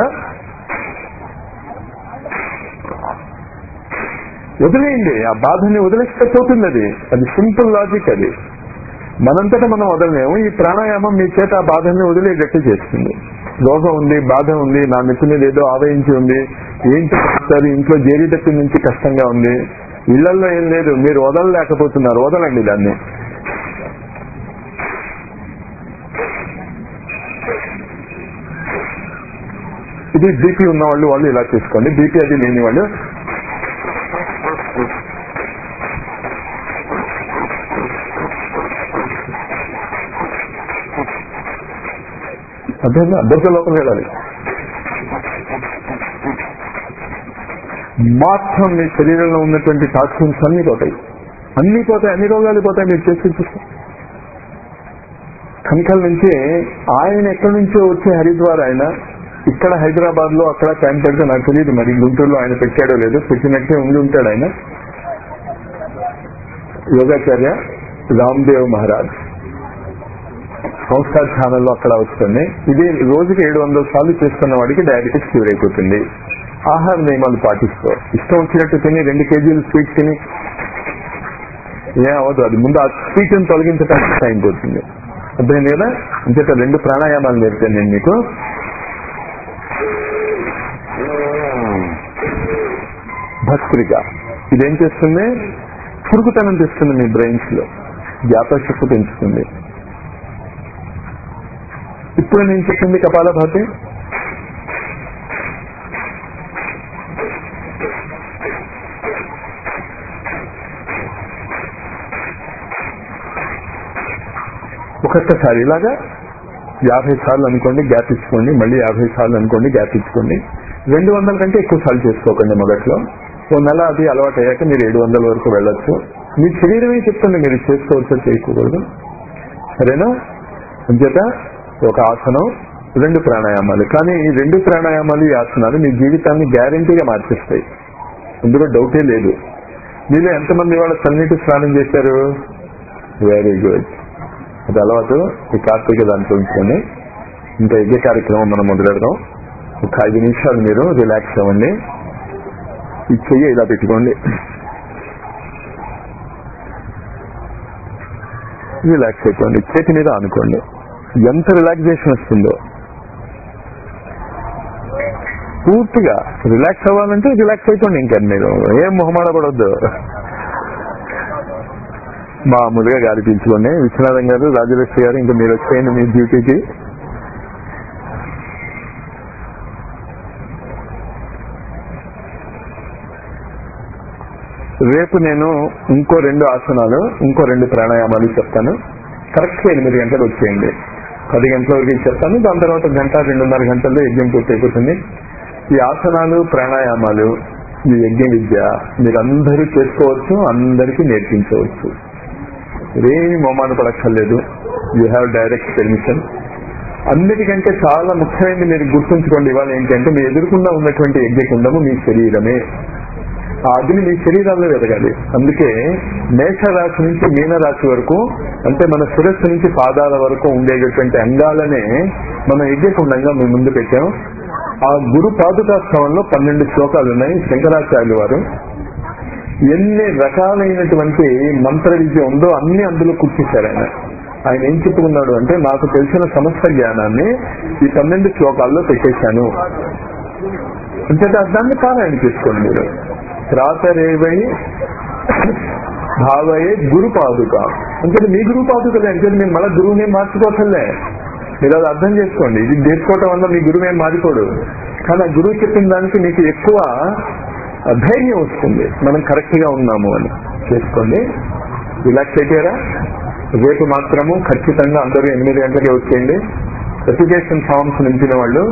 వదిలేయండి ఆ బాధని వదిలేస్తే పోతుంది అది అది సింపుల్ లాజిక్ అది మనంతటా మనం వదలలేము ఈ ప్రాణాయామం మీ చేత ఆ బాధని వదిలేటట్టు చేస్తుంది రోగం ఉంది బాధ ఉంది నా నెత్తి మీద ఏదో ఆవహించి ఉంది ఏంటి చేస్తారు ఇంట్లో చేరేటట్టు నుంచి కష్టంగా ఉంది ఇళ్లలో ఏం లేదు మీరు వదలలేకపోతున్నారు వదలండి దాన్ని ఇది బీపీ ఉన్న వాళ్ళు వాళ్ళు ఇలా చేసుకోండి బీపీ అది లేని వాళ్ళు అర్థం అద్దరిక లోపల వెళ్ళాలి మాత్రం మీ శరీరంలో ఉన్నటువంటి టాక్సిన్స్ అన్ని పోతాయి అన్ని పోతాయి అన్ని రోగాలు పోతాయి మీరు చేసి చూస్తే కంకల్ నుంచి ఆయన ఎక్కడి నుంచో వచ్చే హరిద్వార్ ఆయన ఇక్కడ హైదరాబాద్ లో అక్కడ క్యాంప్ పెడితే నాకు తెలియదు మరి గుంటూరులో ఆయన పెట్టాడో లేదో పెట్టినట్టే ఉండి ఉంటాడు ఆయన యోగాచార్య రామ్దేవ్ మహారాజ్ సంస్కార్ ఛానల్లో అక్కడ వస్తుంది ఇది రోజుకి ఏడు వందల సార్లు చేసుకున్న వాడికి డయాబెటిస్ క్యూర్ అయిపోతుంది ఆహార నియమాలు పాటిస్తూ ఇష్టం వచ్చినట్టు తిని రెండు కేజీలు స్వీట్ తిని ఏం అవ్వదు అది ముందు ఆ స్వీట్ ని తొలగించడానికి టైం పోతుంది అర్థమైంది కదా అంచేత రెండు ప్రాణాయామాలు నేర్పాను నేను మీకు భస్త్రిక ఇదేం చేస్తుంది చురుకుతనం తెస్తుంది మీ బ్రెయిన్స్ లో జ్ఞాపశక్తి పెంచుతుంది ఇప్పుడు నేను చెప్పింది కపాలభాతి ఒక్కొక్కసారి ఇలాగా యాభై సార్లు అనుకోండి గ్యాప్ ఇచ్చుకోండి మళ్ళీ యాభై సార్లు అనుకోండి గ్యాప్ ఇచ్చుకోండి రెండు వందల కంటే ఎక్కువ సార్లు చేసుకోకండి మొదట్లో ఓ నెల అది అలవాటు అయ్యాక మీరు ఏడు వందల వరకు వెళ్ళొచ్చు మీ శరీరమే చెప్తుంది మీరు చేసుకోవచ్చో చేయకూడదు సరేనా అంచేత ఒక ఆసనం రెండు ప్రాణాయామాలు కానీ ఈ రెండు ప్రాణాయామాలు ఈ ఆసనాలు మీ జీవితాన్ని గ్యారంటీగా మార్చేస్తాయి ఇందులో డౌటే లేదు మీలో ఎంతమంది వాళ్ళ చన్నీటి స్నానం చేశారు వెరీ గుడ్ అది అలవాటు ఈ కార్తీక దాంట్లో ఉంచుకొని ఇంకా యజ్ఞ కార్యక్రమం మనం మొదలెడదాం ఒక ఐదు నిమిషాలు మీరు రిలాక్స్ అవ్వండి ఈ చెయ్యి ఇలా పెట్టుకోండి రిలాక్స్ అయిపోండి చేతి మీద అనుకోండి ఎంత రిలాక్సేషన్ వస్తుందో పూర్తిగా రిలాక్స్ అవ్వాలంటే రిలాక్స్ అయిపోండి ఇంకా మీరు ఏం మొహమాట పడవద్దు మామూలుగా గాలి పీల్చుకోండి విశ్వనాథం గారు రాజలక్ష్మి గారు ఇంకా మీరు వచ్చేయండి మీ డ్యూటీకి రేపు నేను ఇంకో రెండు ఆసనాలు ఇంకో రెండు ప్రాణాయామాలు చెప్తాను కరెక్ట్ ఎనిమిది గంటలు వచ్చేయండి పది గంటల వరకు చెప్తాను దాని తర్వాత గంట రెండున్నర గంటల్లో యజ్ఞం పూర్తయిపోతుంది ఈ ఆసనాలు ప్రాణాయామాలు ఈ యజ్ఞ విద్య మీరందరూ చేసుకోవచ్చు అందరికీ నేర్పించవచ్చు ఏమి మొమాన పడక్కర్లేదు యూ హ్యావ్ డైరెక్ట్ పెర్మిషన్ అన్నిటికంటే చాలా ముఖ్యమైనది మీరు గుర్తుంచుకోండి ఇవాళ ఏంటంటే మీ ఎదురుకుండా ఉన్నటువంటి యజ్ఞకుండము మీ శరీరమే ఆ అగ్ని మీ శరీరాల్లో ఎదగాలి అందుకే మేషరాశి నుంచి మీనరాశి వరకు అంటే మన శిరస్సు నుంచి పాదాల వరకు ఉండేటటువంటి అంగాలనే మనం యజ్ఞకుండంగా మీ ముందు పెట్టాం ఆ గురు పాదుకాస్తవంలో పన్నెండు శ్లోకాలు ఉన్నాయి శంకరాచార్యులు వారు ఎన్ని రకాలైనటువంటి మంత్ర విద్య ఉందో అన్ని అందులో కూర్చేశారు ఆయన ఆయన ఏం చెప్పుకున్నాడు అంటే నాకు తెలిసిన సమస్త జ్ఞానాన్ని ఈ పన్నెండు శ్లోకాల్లో పెట్టేశాను అంతేత దాన్ని పారాయణ చేసుకోండి మీరు త్రాతరేవై భావయే గురు పాదుక అంటే మీ గురు పాదుకలే అంటే మీరు మళ్ళీ గురువుని మార్చుకోవట్లే మీరు అది అర్థం చేసుకోండి ఇది చేసుకోవటం వల్ల మీ గురువు ఏం మారిపోడు కానీ ఆ గురువు చెప్పిన దానికి మీకు ఎక్కువ ధైర్యం వస్తుంది మనం కరెక్ట్ గా ఉన్నాము అని చేసుకోండి రిలాక్స్ అయిపోయారా రేపు మాత్రము ఖచ్చితంగా అందరూ ఎనిమిది గంటలకి వచ్చేయండి అప్లికేషన్ ఫామ్స్ నింపిన వాళ్ళు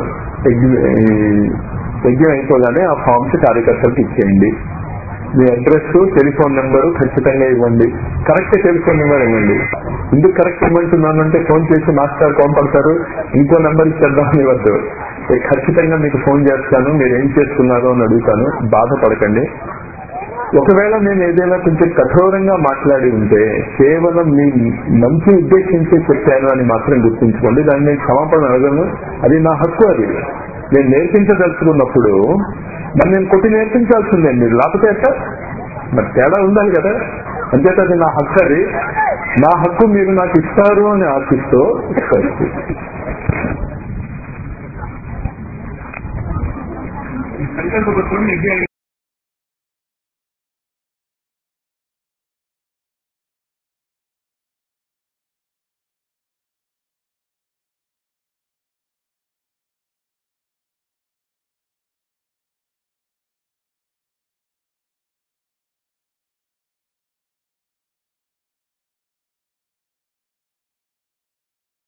యజ్ఞం అయిపోగానే ఆ ఫామ్స్ కార్యకర్తలకు ఇచ్చేయండి మీ అడ్రస్ టెలిఫోన్ నెంబరు ఖచ్చితంగా ఇవ్వండి కరెక్ట్ టెలిఫోన్ నెంబర్ ఇవ్వండి ఎందుకు కరెక్ట్ ఇవ్వమంటున్నానంటే ఫోన్ చేసి మాస్టర్ కోంపడతారు ఇంకో నెంబర్ ఇచ్చేద్దామని ఇవ్వద్దు నేను ఖచ్చితంగా మీకు ఫోన్ చేస్తాను మీరు ఏం చేస్తున్నారు అని అడుగుతాను బాధపడకండి ఒకవేళ నేను ఏదైనా కొంచెం కఠోరంగా మాట్లాడి ఉంటే కేవలం మీ మంచి ఉద్దేశించి చెప్పాను అని మాత్రం గుర్తుంచుకోండి దాన్ని నేను క్షమాపణ అడగను అది నా హక్కు అది నేను నేర్పించదలుచుకున్నప్పుడు మరి నేను కొట్టి నేర్పించాల్సిందే మీరు లేకపోతే ఎట్ట మరి తేడా ఉండాలి కదా అంచేత అది నా హక్కు అది నా హక్కు మీరు నాకు ఇస్తారు అని ఆశిస్తూ సంకల్ప